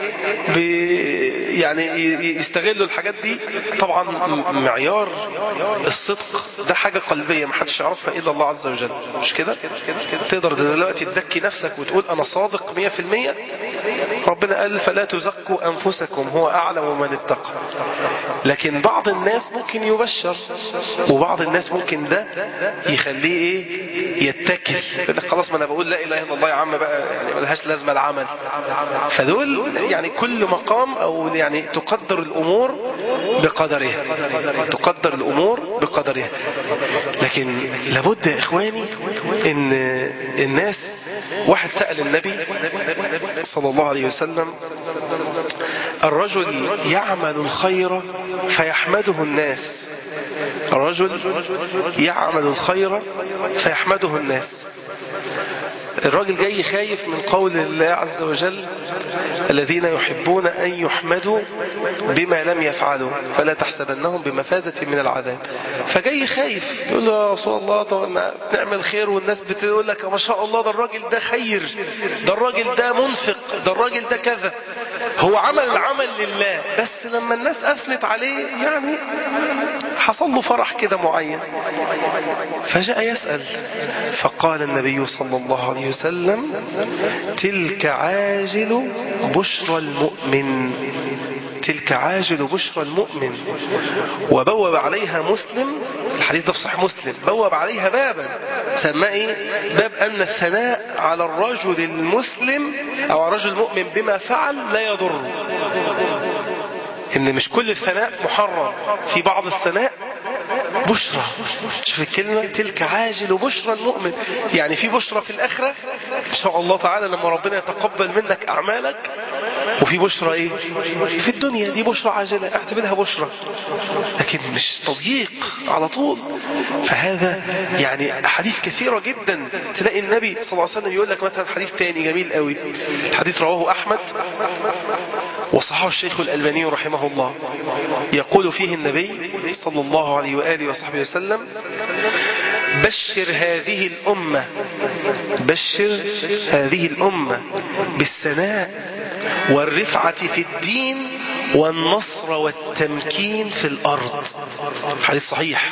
بي يعني يستغلوا الحاجات دي طبعا معيار الصدق ده حاجة قلبية ما حدش يعرفها إلا الله عز وجل مش كده تقدر دلوقتي تزكي نفسك وتقول أنا صادق 100% ربنا قال فلا تزكوا أنفسكم هو أعلم من اتقى لكن بعض الناس ممكن يبشر وبعض الناس ممكن ده يخليه ايه يتكل يقول لك خلاص ما انا بقول لا اله الا الله يا عم بقى يعني ملهاش لازمه العمل فدول يعني كل مقام او يعني تقدر الامور بقدرها تقدر الامور بقدرها لكن لابد يا اخواني ان الناس واحد سأل النبي صلى الله عليه وسلم الرجل يعمل الخير فيحمده الناس الرجل يعمل الخير فيحمده الناس الراجل جاي خايف من قول الله عز وجل الذين يحبون أن يحمدوا بما لم يفعلوا فلا تحسبنهم بمفازة من العذاب فجاي خايف يقول له يا رسول الله طب نعمل خير والناس بتقول لك ما شاء الله ده الراجل ده خير ده الراجل ده منفق ده الراجل ده كذا هو عمل العمل لله بس لما الناس أثنت عليه يعني حصل له فرح كده معين فجاء يسأل فقال النبي صلى الله عليه وسلم تلك عاجل بشرى المؤمن تلك عاجل بشرى المؤمن وبوب عليها مسلم الحديث ده في صحيح مسلم بوب عليها بابا سماه ايه باب أن الثناء على الرجل المسلم أو على الرجل المؤمن بما فعل لا يضر ان مش كل الثناء محرم في بعض الثناء بشرى شوف الكلمة تلك عاجل بشرى المؤمن يعني في بشرى في الآخرة إن شاء الله تعالى لما ربنا يتقبل منك أعمالك وفي بشرى ايه في الدنيا دي بشرى عاجلة اعتبرها بشرى لكن مش تضييق على طول فهذا يعني أحاديث كثيرة جدا تلاقي النبي صلى الله عليه وسلم يقول لك مثلا حديث تاني جميل قوي الحديث رواه أحمد وصححه الشيخ الألباني رحمه الله يقول فيه النبي صلى الله عليه وآله وصحبه وسلم بشر هذه الأمة بشر هذه الأمة بالسناء والرفعة في الدين والنصر والتمكين في الأرض حديث صحيح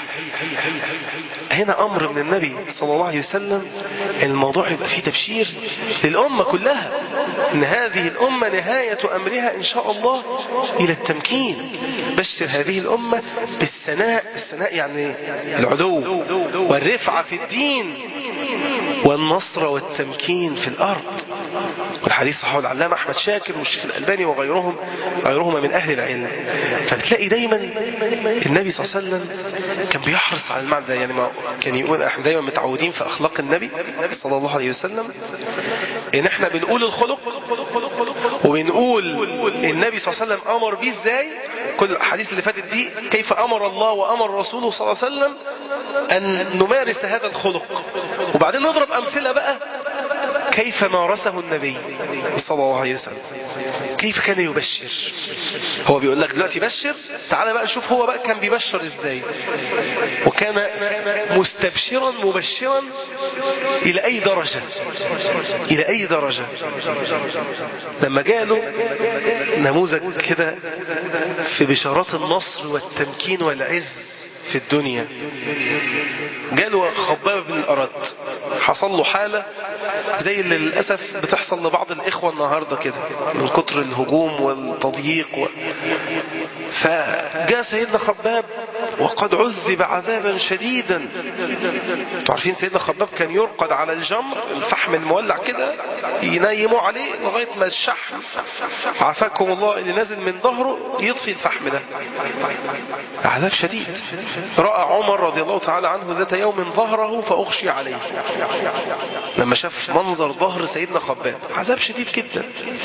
هنا أمر من النبي صلى الله عليه وسلم الموضوع يبقى فيه تبشير للأمة كلها إن هذه الأمة نهاية أمرها إن شاء الله إلى التمكين بشر هذه الأمة بالسناء السناء يعني العلو والرفعة في الدين والنصر والتمكين في الأرض والحديث صحيح العلامة أحمد شاكر والشيخ الألباني وغيرهم غيرهما من أهل العلم فبتلاقي دايما النبي صلى الله عليه وسلم كان بيحرص على المعنى ده يعني ما كان يقول احنا دايما متعودين في أخلاق النبي صلى الله عليه وسلم إن احنا بنقول الخلق وبنقول النبي صلى الله عليه وسلم أمر بيه ازاي كل الأحاديث اللي فاتت دي كيف أمر الله وأمر رسوله صلى الله عليه وسلم أن نمارس هذا الخلق وبعدين نضرب أمثلة بقى كيف مارسه النبي صلى الله عليه وسلم كيف كان يبشر هو بيقول لك دلوقتي بشر تعالى بقى نشوف هو بقى كان بيبشر ازاي وكان مستبشرا مبشرا الى اي درجة الى اي درجة لما جاله نموذج كده في بشارات النصر والتمكين والعز في الدنيا جاله خباب بن الأرد حصل له حالة زي اللي للأسف بتحصل لبعض الإخوة النهاردة كده من كتر الهجوم والتضييق و... فجاء سيدنا خباب وقد عذب عذابا شديدا انتوا عارفين سيدنا خباب كان يرقد على الجمر الفحم المولع كده ينيموا عليه لغاية ما الشحم عافاكم الله اللي نازل من ظهره يطفي الفحم ده عذاب شديد رأى عمر رضي الله تعالى عنه ذات يوم ظهره فأغشي عليه لما شاف منظر ظهر سيدنا خباب عذاب شديد جدا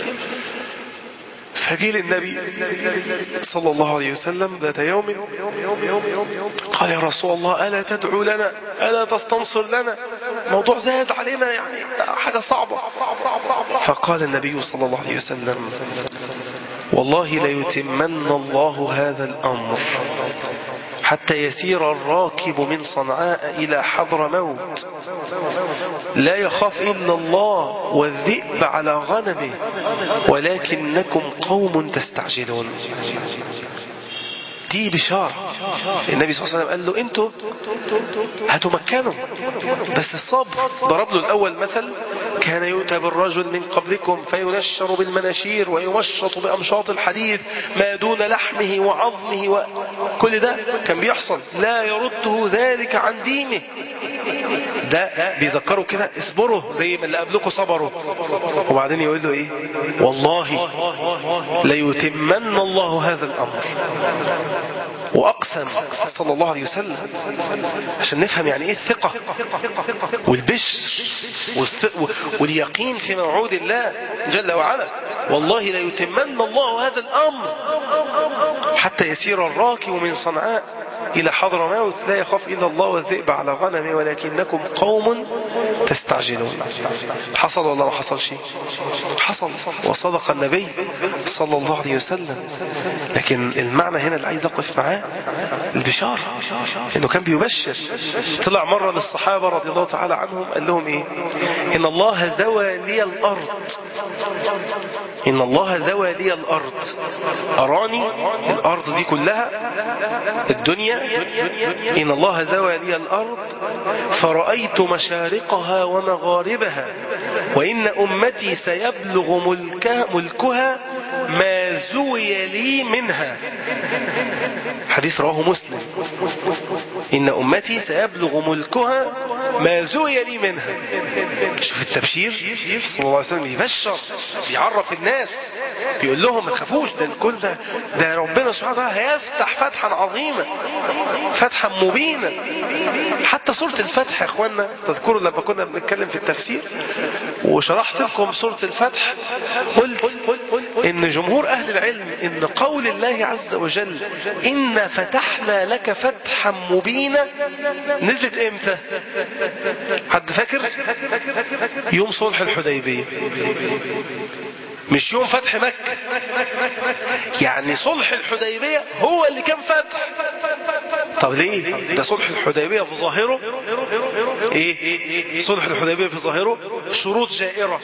فجيل النبي صلى الله عليه وسلم ذات يوم قال يا رسول الله ألا تدعو لنا ألا تستنصر لنا موضوع زاد علينا يعني حاجة صعبة فقال النبي صلى الله عليه وسلم والله ليتمن الله هذا الأمر حتى يسير الراكب من صنعاء إلى حضر موت لا يخاف إلا الله والذئب على غنمه ولكنكم قوم تستعجلون دي بشارة النبي صلى الله عليه وسلم قال له انتوا هتمكنوا بس الصبر ضرب له الأول مثل كان يؤتى بالرجل من قبلكم فينشر بالمناشير ويمشط بأمشاط الحديد ما دون لحمه وعظمه وكل ده كان بيحصل لا يرده ذلك عن دينه ده بيذكروا كده اصبروا زي ما اللي قبلكم صبروا وبعدين يقول له ايه والله ليتمن الله هذا الامر وأقسم صلى الله عليه وسلم عشان نفهم يعني إيه الثقة والبشر واليقين في موعود الله جل وعلا والله ليتمن الله هذا الأمر حتى يسير الراكب من صنعاء إلى حضر موت لا يخاف إلا الله والذئب على غنمه ولكنكم قوم تستعجلون حصل ولا ما حصل شيء حصل وصدق النبي صلى الله عليه وسلم لكن المعنى هنا اللي عايز أقف معاه البشارة إنه كان بيبشر طلع مرة للصحابة رضي الله تعالى عنهم قال لهم إيه إن الله ذوى لي الأرض إن الله ذوى لي الأرض أراني الأرض دي كلها الدنيا إن الله ذوى لي الأرض فرأيت مشارقها ومغاربها وإن أمتي سيبلغ ملكها, ملكها ما زوي لي منها حديث رواه مسلم إن أمتي سيبلغ ملكها ما زوي لي منها شوف التبشير صلى الله عليه وسلم يبشر بيعرف الناس بيقول لهم ما تخافوش ده الكل ده ده ربنا سبحانه وتعالى هيفتح فتحا عظيما فتحا مبينا حتى سورة الفتح يا اخوانا تذكروا لما كنا بنتكلم في التفسير وشرحت لكم سورة الفتح قلت ان جمهور اهل العلم ان قول الله عز وجل إن فتحنا لك فتحا مبينا نزلت امتى حد فاكر يوم صلح الحديبية مش يوم فتح مكة يعني صلح الحديبية هو اللي كان فتح طب ليه ده صلح الحديبية في ظاهره ايه صلح الحديبية في ظاهره شروط جائرة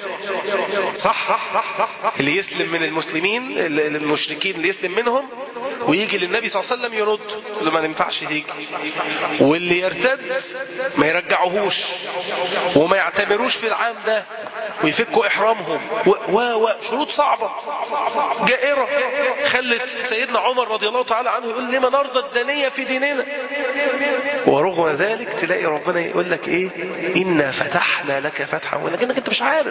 صح اللي يسلم من المسلمين المشركين اللي يسلم منهم ويجي للنبي صلى الله عليه وسلم يرد له ما ينفعش تيجي واللي يرتد ما يرجعوهوش وما يعتمروش في العام ده ويفكوا احرامهم و و شروط صعبة جائرة خلت سيدنا عمر رضي الله تعالى عنه يقول لما نرضى الدنية في ديننا ورغم ذلك تلاقي ربنا يقول لك ايه إنا فتحنا لك فتحا ولكنك انت مش عارف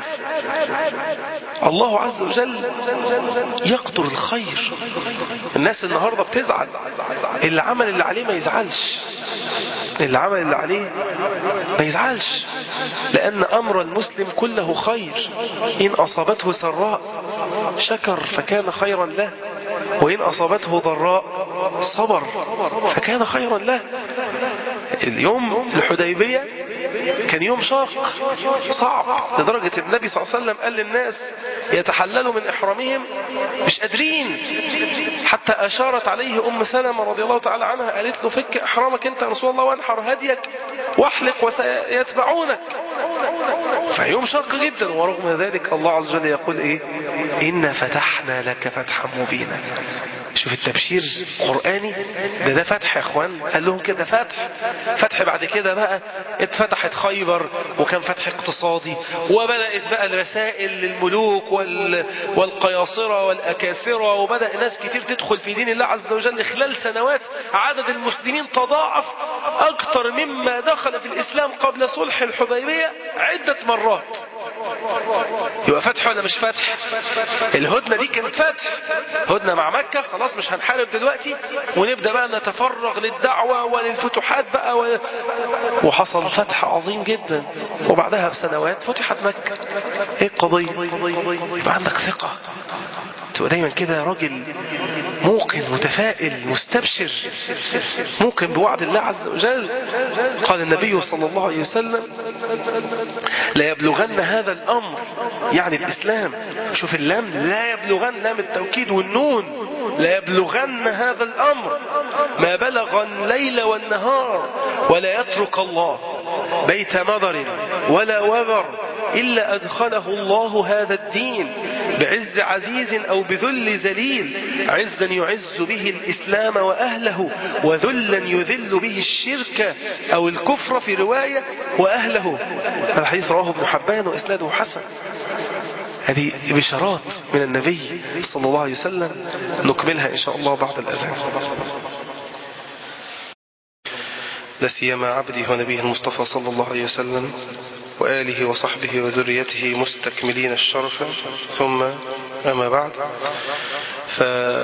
الله عز وجل يقدر الخير الناس النهاردة بتزعل اللي عمل اللي عليه ما يزعلش اللي عمل اللي عليه ما يزعلش لأن أمر المسلم كله خير إن أصابته سراء شكر فكان خيرا له وإن أصابته ضراء صبر فكان خيرا له اليوم الحديبية كان يوم شاق صعب لدرجة النبي صلى الله عليه وسلم قال للناس يتحللوا من إحرامهم مش قادرين حتى أشارت عليه أم سلمة رضي الله تعالى عنها قالت له فك إحرامك أنت يا رسول الله وانحر هديك واحلق وسيتبعونك فيوم شاق جدا ورغم ذلك الله عز وجل يقول إيه إنا فتحنا لك فتحا مبينا شوف التبشير قرآني ده ده فتح يا اخوان قال لهم كده فتح فتح بعد كده بقى اتفتحت خيبر وكان فتح اقتصادي وبدأت بقى الرسائل للملوك وال والقياصرة والأكاثرة وبدأ ناس كتير تدخل في دين الله عز وجل خلال سنوات عدد المسلمين تضاعف أكثر مما دخل في الإسلام قبل صلح الحديبية عدة مرات يبقى فتح ولا مش فتح الهدنة دي كانت فتح هدنة مع مكة خلاص مش هنحارب دلوقتي ونبدأ بقى نتفرغ للدعوة وللفتوحات بقى و... وحصل فتح عظيم جدا وبعدها بسنوات فتحت مكة ايه القضية يبقى عندك ثقة تبقى دايما كده راجل موقن متفائل مستبشر موقن بوعد الله عز وجل قال النبي صلى الله عليه وسلم لا يبلغن هذا الأمر يعني الإسلام شوف اللام لا يبلغن لام التوكيد والنون لا يبلغن هذا الأمر ما بلغ الليل والنهار ولا يترك الله بيت مضر ولا وبر إلا أدخله الله هذا الدين بعز عزيز أو بذل ذليل عزا يعز به الإسلام وأهله وذلا يذل به الشرك أو الكفر في رواية وأهله الحديث رواه ابن حبان وإسناده حسن هذه بشارات من النبي صلى الله عليه وسلم نكملها إن شاء الله بعد الأذان لا سيما عبده ونبيه المصطفى صلى الله عليه وسلم وآله وصحبه وذريته مستكملين الشرف ثم أما بعد ف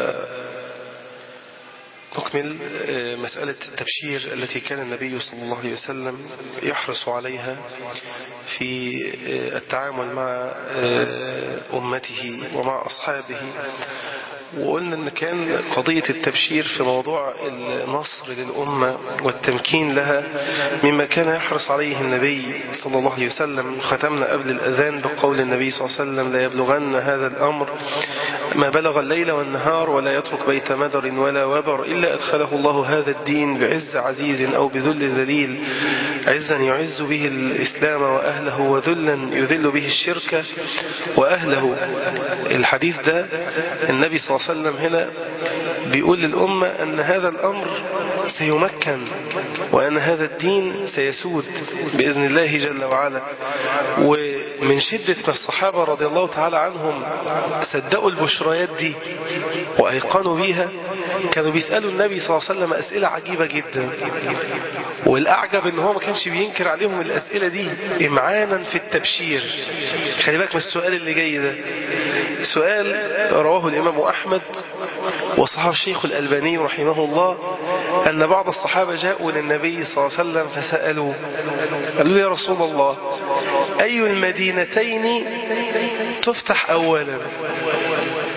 نكمل مسألة التبشير التي كان النبي صلى الله عليه وسلم يحرص عليها في التعامل مع أمته ومع أصحابه وقلنا ان كان قضية التبشير في موضوع النصر للأمة والتمكين لها مما كان يحرص عليه النبي صلى الله عليه وسلم ختمنا قبل الأذان بقول النبي صلى الله عليه وسلم لا يبلغن هذا الأمر ما بلغ الليل والنهار ولا يترك بيت مدر ولا وبر إلا أدخله الله هذا الدين بعز عزيز أو بذل ذليل عزا يعز به الإسلام وأهله وذلا يذل به الشرك وأهله الحديث ده النبي صلى الله عليه وسلم هنا بيقول للأمة أن هذا الأمر سيمكن وأن هذا الدين سيسود بإذن الله جل وعلا ومن شدة ما الصحابة رضي الله تعالى عنهم صدقوا البشريات دي وأيقنوا بيها كانوا بيسألوا النبي صلى الله عليه وسلم أسئلة عجيبة جدا والأعجب أن هو ما كانش بينكر عليهم الأسئلة دي إمعانا في التبشير خلي بالك من السؤال اللي جاي ده سؤال رواه الإمام أحمد وصحاب الشيخ الألباني رحمه الله أن بعض الصحابة جاءوا للنبي صلى الله عليه وسلم فسألوا قالوا يا رسول الله أي المدينتين تفتح أولا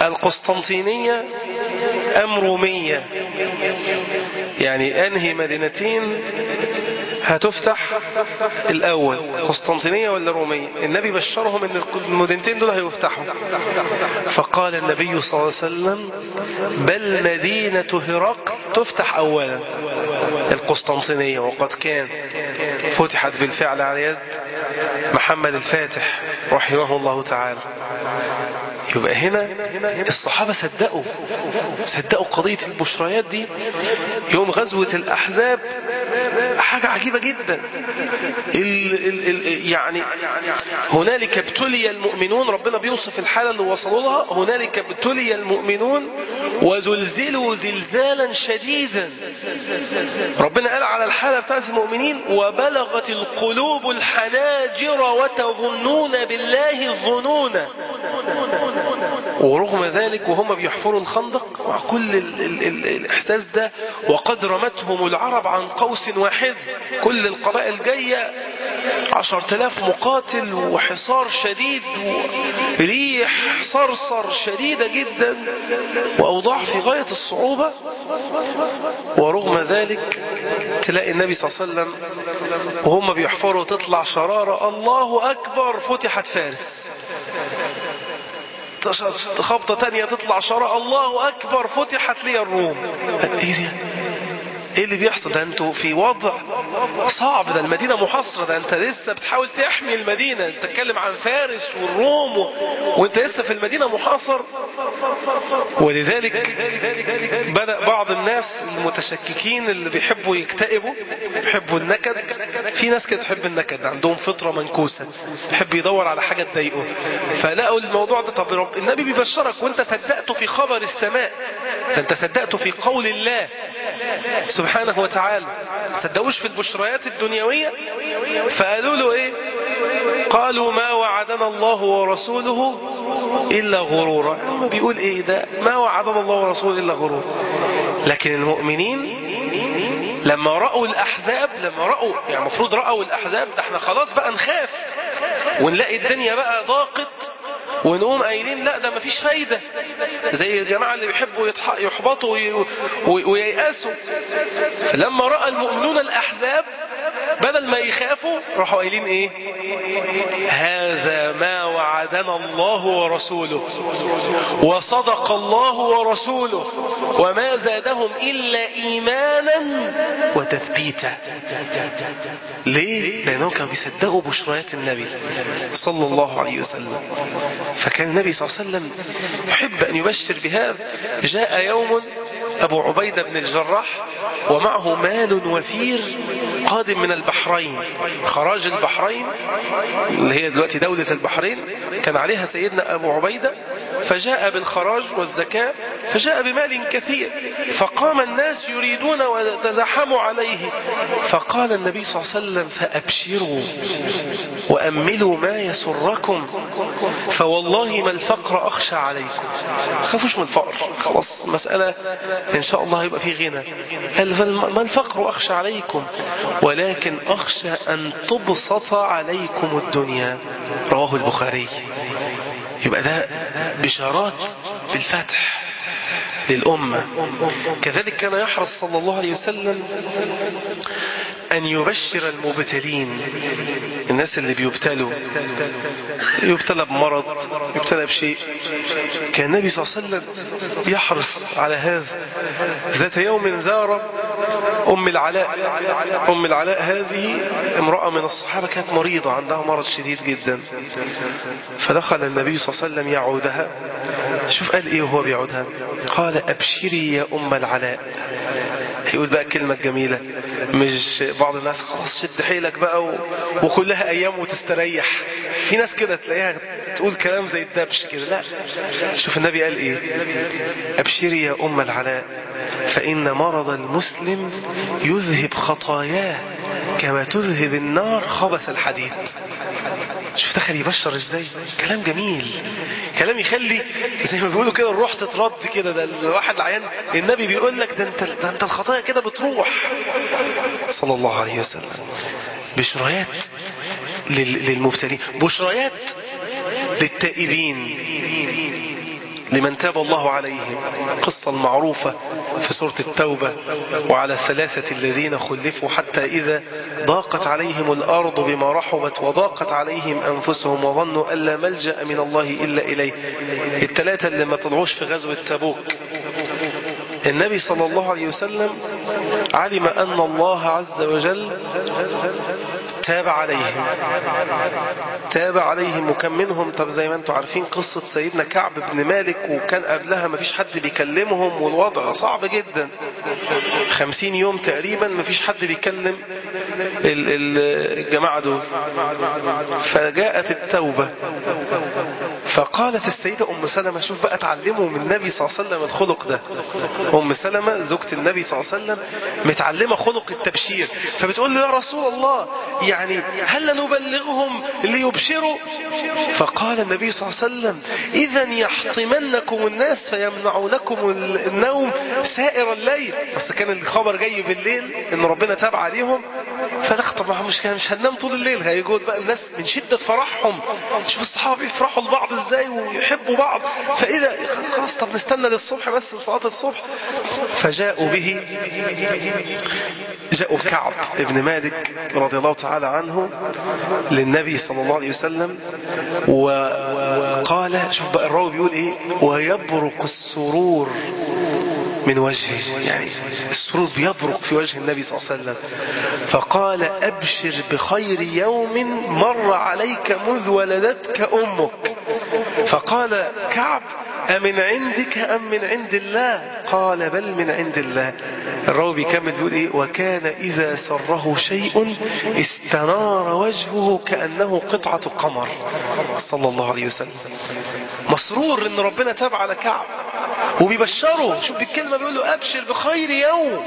القسطنطينية أم رومية يعني أنهي مدينتين هتفتح الأول قسطنطينية ولا رومية النبي بشرهم أن المدينتين دول هيفتحوا فقال النبي صلى الله عليه وسلم بل مدينة هرقل تفتح أولا القسطنطينية وقد كان فتحت بالفعل على يد محمد الفاتح رحمه الله تعالى يبقى هنا الصحابة صدقوا صدقوا قضية البشريات دي يوم غزوة الأحزاب حاجة عجيبة جدا ال ال ال يعني هنالك ابتلي المؤمنون ربنا بيوصف الحالة اللي وصلوا لها هنالك ابتلي المؤمنون وزلزلوا زلزالا شديدا ربنا قال على الحالة بتاعت المؤمنين وبلغت القلوب الحناجر وتظنون بالله الظنون ورغم ذلك وهم بيحفروا الخندق مع كل ال ال ال الإحساس ده وقد رمتهم العرب عن قوس واحد كل القبائل جاية عشر تلاف مقاتل وحصار شديد وريح صرصر شديدة جدا وأوضاع في غاية الصعوبة ورغم ذلك تلاقي النبي صلى الله عليه وسلم وهم بيحفروا تطلع شرارة الله أكبر فتحت فارس خبطة تانية تطلع شراء الله أكبر فتحت لي الروم إيه دي ايه اللي بيحصل ده انتوا في وضع صعب ده المدينة محاصرة ده انت لسه بتحاول تحمي المدينة انت تتكلم عن فارس والروم و... وانت لسه في المدينة محاصر ولذلك بدأ بعض الناس المتشككين اللي بيحبوا يكتئبوا بيحبوا النكد في ناس كده تحب النكد عندهم فطرة منكوسة تحب يدور على حاجة تضايقه فلقوا الموضوع ده طب رب النبي بيبشرك وانت صدقته في خبر السماء انت صدقته في قول الله سبحانه وتعالى صدقوش في البشريات الدنيوية فقالوا له ايه قالوا ما وعدنا الله ورسوله إلا غرورا هم بيقول ايه ده ما وعدنا الله ورسوله إلا غرورا لكن المؤمنين لما رأوا الأحزاب لما رأوا يعني المفروض رأوا الأحزاب ده احنا خلاص بقى نخاف ونلاقي الدنيا بقى ضاقت ونقوم قايلين لا ده مفيش فايدة زي الجماعة اللي بيحبوا يحبطوا وييأسوا لما رأى المؤمنون الأحزاب بدل ما يخافوا راحوا قايلين ايه هذا ما وعدنا الله ورسوله وصدق الله ورسوله وما زادهم إلا إيمانا وتثبيتا ليه؟ لأنهم كانوا بيصدقوا بشريات النبي صلى الله عليه وسلم فكان النبي صلى الله عليه وسلم يحب أن يبشر بهذا جاء يوم أبو عبيدة بن الجراح ومعه مال وفير قادم من البحرين خراج البحرين اللي هي دلوقتي دولة البحرين كان عليها سيدنا أبو عبيدة فجاء بالخراج والزكاة فجاء بمال كثير فقام الناس يريدون وتزحموا عليه فقال النبي صلى الله عليه وسلم فأبشروا وأملوا ما يسركم فوالله ما الفقر أخشى عليكم خافوش من الفقر خلاص مسألة إن شاء الله يبقى في غنى ما الفقر أخشى عليكم ولكن أخشى أن تبسط عليكم الدنيا رواه البخاري يبقى ده بشارات بالفتح للأمة كذلك كان يحرص صلى الله عليه وسلم أن يبشر المبتلين الناس اللي بيبتلوا يبتلى بمرض يبتلى بشيء كان النبي صلى الله عليه وسلم يحرص على هذا ذات يوم زار أم العلاء أم العلاء هذه امرأة من الصحابة كانت مريضة عندها مرض شديد جدا فدخل النبي صلى الله عليه وسلم يعودها شوف قال ايه وهو بيعودها قال ابشري يا ام العلاء يقول بقى كلمة جميلة مش بعض الناس خلاص شد حيلك بقى و... وكلها ايام وتستريح في ناس كده تلاقيها تقول كلام زي الدبش كده لا شوف النبي قال ايه ابشري يا ام العلاء فان مرض المسلم يذهب خطاياه كما تذهب النار خبث الحديد شوف دخل يبشر ازاي كلام جميل كلام يخلي زي ما بيقولوا كده الروح تترد كده ده الواحد العيان النبي بيقول لك ده انت ده انت الخطايا كده بتروح صلى الله عليه وسلم بشريات للمبتلين بشريات للتائبين لمن تاب الله عليهم القصة المعروفة في سورة التوبة وعلى الثلاثة الذين خلفوا حتى إذا ضاقت عليهم الأرض بما رحبت وضاقت عليهم أنفسهم وظنوا أن لا ملجأ من الله إلا إليه الثلاثة اللي ما طلعوش في غزوة تبوك النبي صلى الله عليه وسلم علم أن الله عز وجل تاب عليهم تاب عليهم وكان منهم طب زي ما انتم عارفين قصة سيدنا كعب بن مالك وكان قبلها ما فيش حد بيكلمهم والوضع صعب جدا خمسين يوم تقريبا ما فيش حد بيكلم الجماعة دول فجاءت التوبة فقالت السيدة أم سلمة شوف بقى تعلموا من النبي صلى الله عليه وسلم الخلق ده أم سلمة زوجة النبي صلى الله عليه وسلم متعلمة خلق التبشير فبتقول له يا رسول الله يعني هل نبلغهم ليبشروا فقال النبي صلى الله عليه وسلم إذا يحطمنكم الناس فيمنعونكم النوم سائر الليل بس كان الخبر جاي بالليل ان ربنا تاب عليهم فنخطب معهم مش كان مش هننام طول الليل هيجود بقى الناس من شدة فرحهم شوف الصحابة يفرحوا لبعض ازاي ويحبوا بعض فإذا خلاص طب نستنى للصبح بس لصلاة الصبح فجاءوا به جاءوا كعب ابن مالك رضي الله تعالى عنه للنبي صلى الله عليه وسلم وقال شوف بقى الراوي بيقول ايه ويبرق السرور من وجهه يعني السرور بيبرق في وجه النبي صلى الله عليه وسلم فقال أبشر بخير يوم مر عليك مذ ولدتك أمك فقال كعب أمن عندك أم من عند الله قال بل من عند الله الراوي بيكمل بيقول إيه وكان إذا سره شيء استنار وجهه كأنه قطعة قمر صلى الله عليه وسلم مسرور ان ربنا تاب على كعب وبيبشره شوف بالكلمة بيقول له أبشر بخير يوم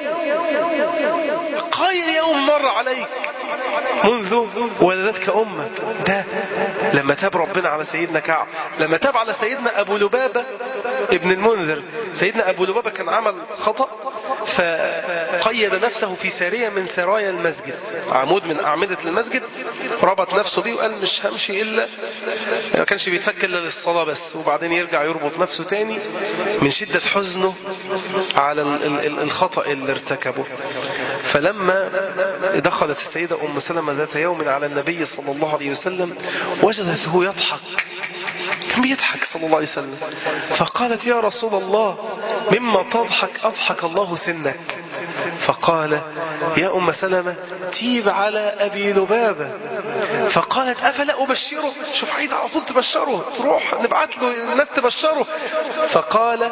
خير يوم مر عليك منذ ولدتك أمك ده لما تاب ربنا على سيدنا كعب لما تاب على سيدنا أبو لبابة ابن المنذر سيدنا أبو لبابة كان عمل خطأ فقيد نفسه في سارية من سرايا المسجد عمود من أعمدة المسجد ربط نفسه بيه وقال مش همشي إلا ما كانش بيتفك إلا للصلاة بس وبعدين يرجع يربط نفسه تاني من شدة حزنه على الخطأ اللي ارتكبه فلما دخلت السيدة أم سلمة ذات يوم على النبي صلى الله عليه وسلم وجدته يضحك كان بيضحك صلى الله عليه وسلم فقالت يا رسول الله مما تضحك أضحك الله سنك فقال يا أم سلمة تيب على أبي لبابة فقالت أفلا أبشره شوف عايز على طول تبشره تروح نبعت له الناس تبشره فقال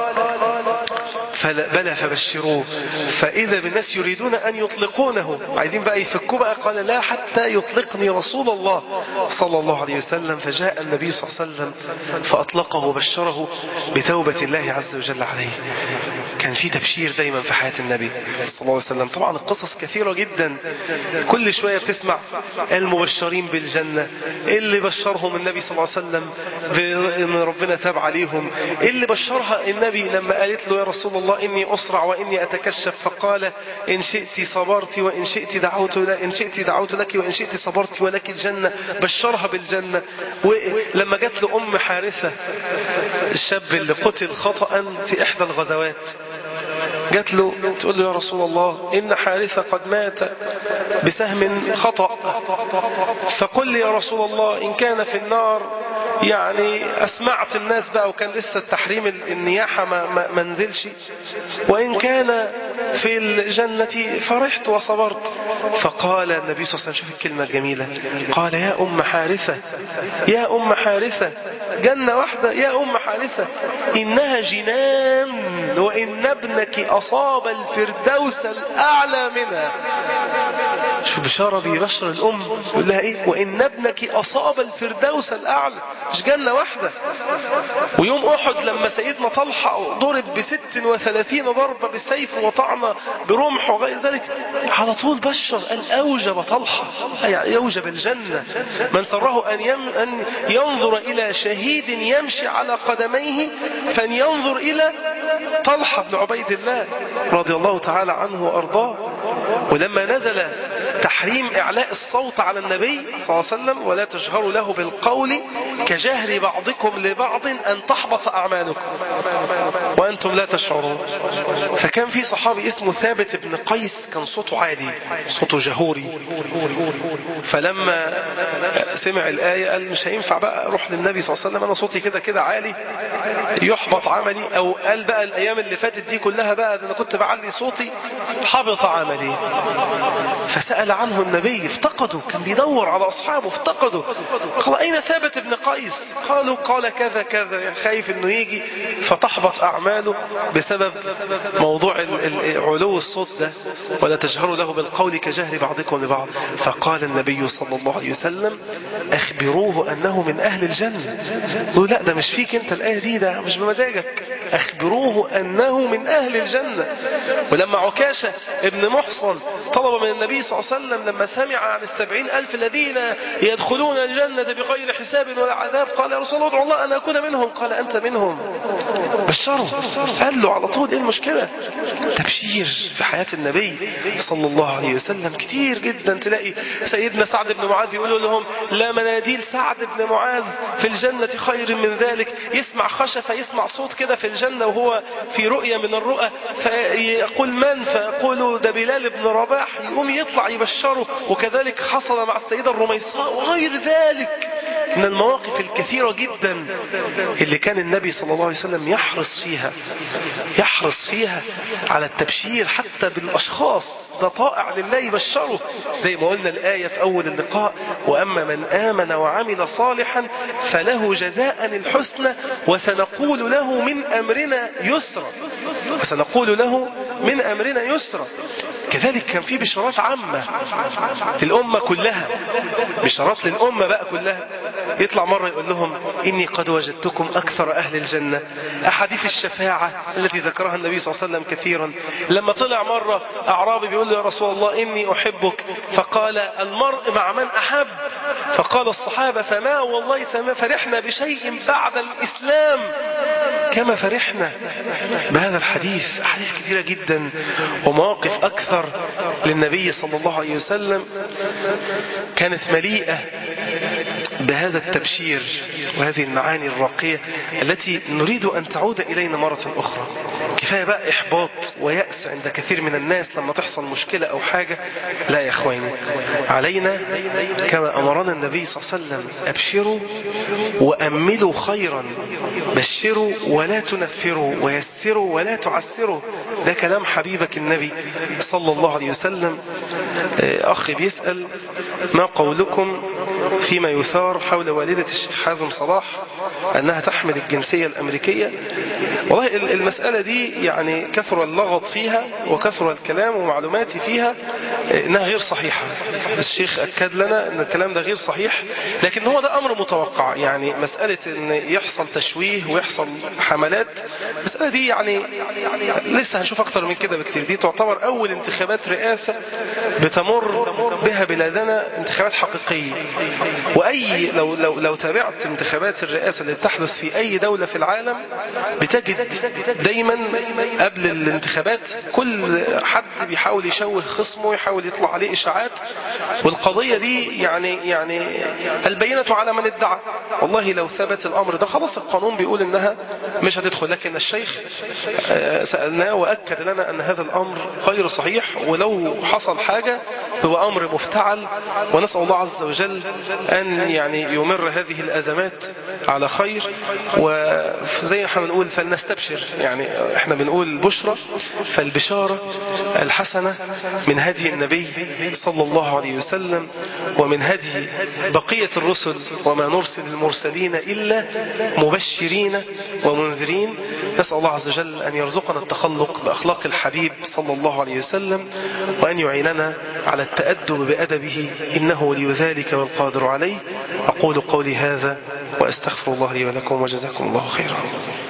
فلا بلى فبشروه فإذا بالناس يريدون أن يطلقونه عايزين بقى يفكوا بقى قال لا حتى يطلقني رسول الله صلى الله عليه وسلم فجاء النبي صلى الله عليه وسلم فأطلقه وبشره بتوبة الله عز وجل عليه كان في تبشير دايما في حياة النبي صلى الله عليه وسلم طبعا القصص كثيرة جدا كل شوية بتسمع المبشرين بالجنة اللي بشرهم النبي صلى الله عليه وسلم بأن ربنا تاب عليهم اللي بشرها النبي لما قالت له يا رسول الله إني أسرع وإني أتكشف فقال إن شئت صبرت وإن شئت دعوت إن شئت دعوت لك وإن شئت صبرت ولك الجنة بشرها بالجنة ولما جت له أم حارثة الشاب اللي قتل خطأ في إحدى الغزوات جات له تقول له يا رسول الله إن حارثة قد مات بسهم خطأ فقل لي يا رسول الله إن كان في النار يعني أسمعت الناس بقى وكان لسه التحريم النياحة ما منزلش وإن كان في الجنة فرحت وصبرت فقال النبي صلى الله عليه وسلم شوف الكلمة الجميلة قال يا أم حارثة يا أم حارثة جنة واحدة يا أم حارثة إنها جنان وإن ابنك أصاب الفردوس الأعلى منها شو بشارة بيبشر الأم يقول لها إيه وإن ابنك أصاب الفردوس الأعلى مش جنة واحدة ويوم أحد لما سيدنا طلحة ضرب بست وثلاثين ضربة بالسيف وطعنة برمح وغير ذلك على طول بشر قال أوجب طلحة يعني يوجب الجنة من سره أن, يم أن ينظر إلى شهيد يمشي على قدميه فلينظر إلى طلحة بن عبيد الله رضي الله تعالى عنه وأرضاه ولما نزل تحريم إعلاء الصوت على النبي صلى الله عليه وسلم ولا تجهروا له بالقول كجهر بعضكم لبعض أن تحبط أعمالكم وأنتم لا تشعرون فكان في صحابي اسمه ثابت بن قيس كان صوته عالي صوته جهوري فلما سمع الآية قال مش هينفع بقى أروح للنبي صلى الله عليه وسلم أنا صوتي كده كده عالي يحبط عملي أو قال بقى الأيام اللي فاتت دي كلها بقى ده أنا كنت بعلي صوتي حبط عملي فسأل عنه النبي افتقده كان بيدور على أصحابه افتقده قال أين ثابت بن قيس قالوا قال كذا كذا خايف أنه يجي فتحبط أعماله بسبب موضوع علو الصوت ده ولا تجهروا له بالقول كجهر بعضكم لبعض فقال النبي صلى الله عليه وسلم أخبروه أنه من أهل الجنة قالوا لا ده مش فيك أنت الآية دي ده مش بمزاجك أخبروه أنه من أهل الجنة ولما عكاشة ابن محصن طلب من النبي صلى الله عليه وسلم لما سمع عن السبعين ألف الذين يدخلون الجنة بغير حساب ولا عذاب قال يا رسول الله ادعو الله أن أكون منهم قال أنت منهم بشره قال له على طول إيه المشكلة تبشير في حياة النبي صلى الله عليه وسلم كتير جدا تلاقي سيدنا سعد بن معاذ يقول لهم لا مناديل سعد بن معاذ في الجنة خير من ذلك يسمع خشفة يسمع صوت كده في الجنة وهو في رؤية من الرؤى فيقول من فيقول ده بلال بن رباح يقوم يطلع يبشره وكذلك حصل مع السيدة الرميصاء وغير ذلك من المواقف الكثيرة جدا اللي كان النبي صلى الله عليه وسلم يحرص فيها يحرص فيها على التبشير حتى بالأشخاص ده طائع لله يبشره زي ما قلنا الآية في أول اللقاء وأما من آمن وعمل صالحا فله جزاء الحسنى وسنقول له من أمرنا يسرا وسنقول له من أمرنا يسرا كذلك كان في بشارات عامة للأمة كلها بشارات للأمة بقى كلها يطلع مرة يقول لهم إني قد وجدتكم أكثر أهل الجنة أحاديث الشفاعة التي ذكرها النبي صلى الله عليه وسلم كثيرا لما طلع مرة أعرابي بيقول له يا رسول الله إني أحبك فقال المرء مع من أحب فقال الصحابة فما والله سما فرحنا بشيء بعد الإسلام كما فرحنا بهذا الحديث أحاديث كثيرة جدا ومواقف أكثر للنبي صلى الله عليه وسلم كانت مليئة بهذا التبشير وهذه المعاني الراقية التي نريد أن تعود إلينا مرة أخرى كفاية بقى إحباط ويأس عند كثير من الناس لما تحصل مشكلة أو حاجة لا يا أخواني علينا كما أمرنا النبي صلى الله عليه وسلم أبشروا وأملوا خيرا بشروا ولا تنفروا ويسروا ولا تعسروا ده كلام حبيبك النبي صلى الله عليه وسلم أخي بيسأل ما قولكم فيما يثار حول والدة الشيخ حازم صلاح أنها تحمل الجنسية الأمريكية والله المسألة دي يعني كثر اللغط فيها وكثر الكلام ومعلوماتي فيها إنها غير صحيحة الشيخ أكد لنا أن الكلام ده غير صحيح لكن هو ده أمر متوقع يعني مسألة أن يحصل تشويه ويحصل حملات المسألة دي يعني لسه هنشوف أكتر من كده بكتير دي تعتبر أول انتخابات رئاسة بتمر بها بلادنا انتخابات حقيقية وأي لو, لو, لو تابعت انتخابات الرئاسة اللي بتحدث في أي دولة في العالم بتجد دايما قبل الانتخابات كل حد بيحاول يشوه خصمه يحاول يطلع عليه إشاعات والقضية دي يعني يعني البينة على من ادعى والله لو ثبت الأمر ده خلاص القانون بيقول إنها مش هتدخل لكن الشيخ سألناه وأكد لنا أن هذا الأمر غير صحيح ولو حصل حاجة هو أمر مفتعل ونسأل الله عز وجل أن يعني يمر هذه الأزمات على خير وزي ما احنا بنقول فلنستبشر يعني احنا بنقول بشرى فالبشارة الحسنة من هدي النبي صلى الله عليه وسلم ومن هدي بقية الرسل وما نرسل المرسلين إلا مبشرين ومنذرين نسأل الله عز وجل أن يرزقنا التخلق بأخلاق الحبيب صلى الله عليه وسلم وأن يعيننا على التأدب بأدبه إنه ولي ذلك والقادر عليه أقول قولي هذا وأستغفر الله لي ولكم وجزاكم الله خيرا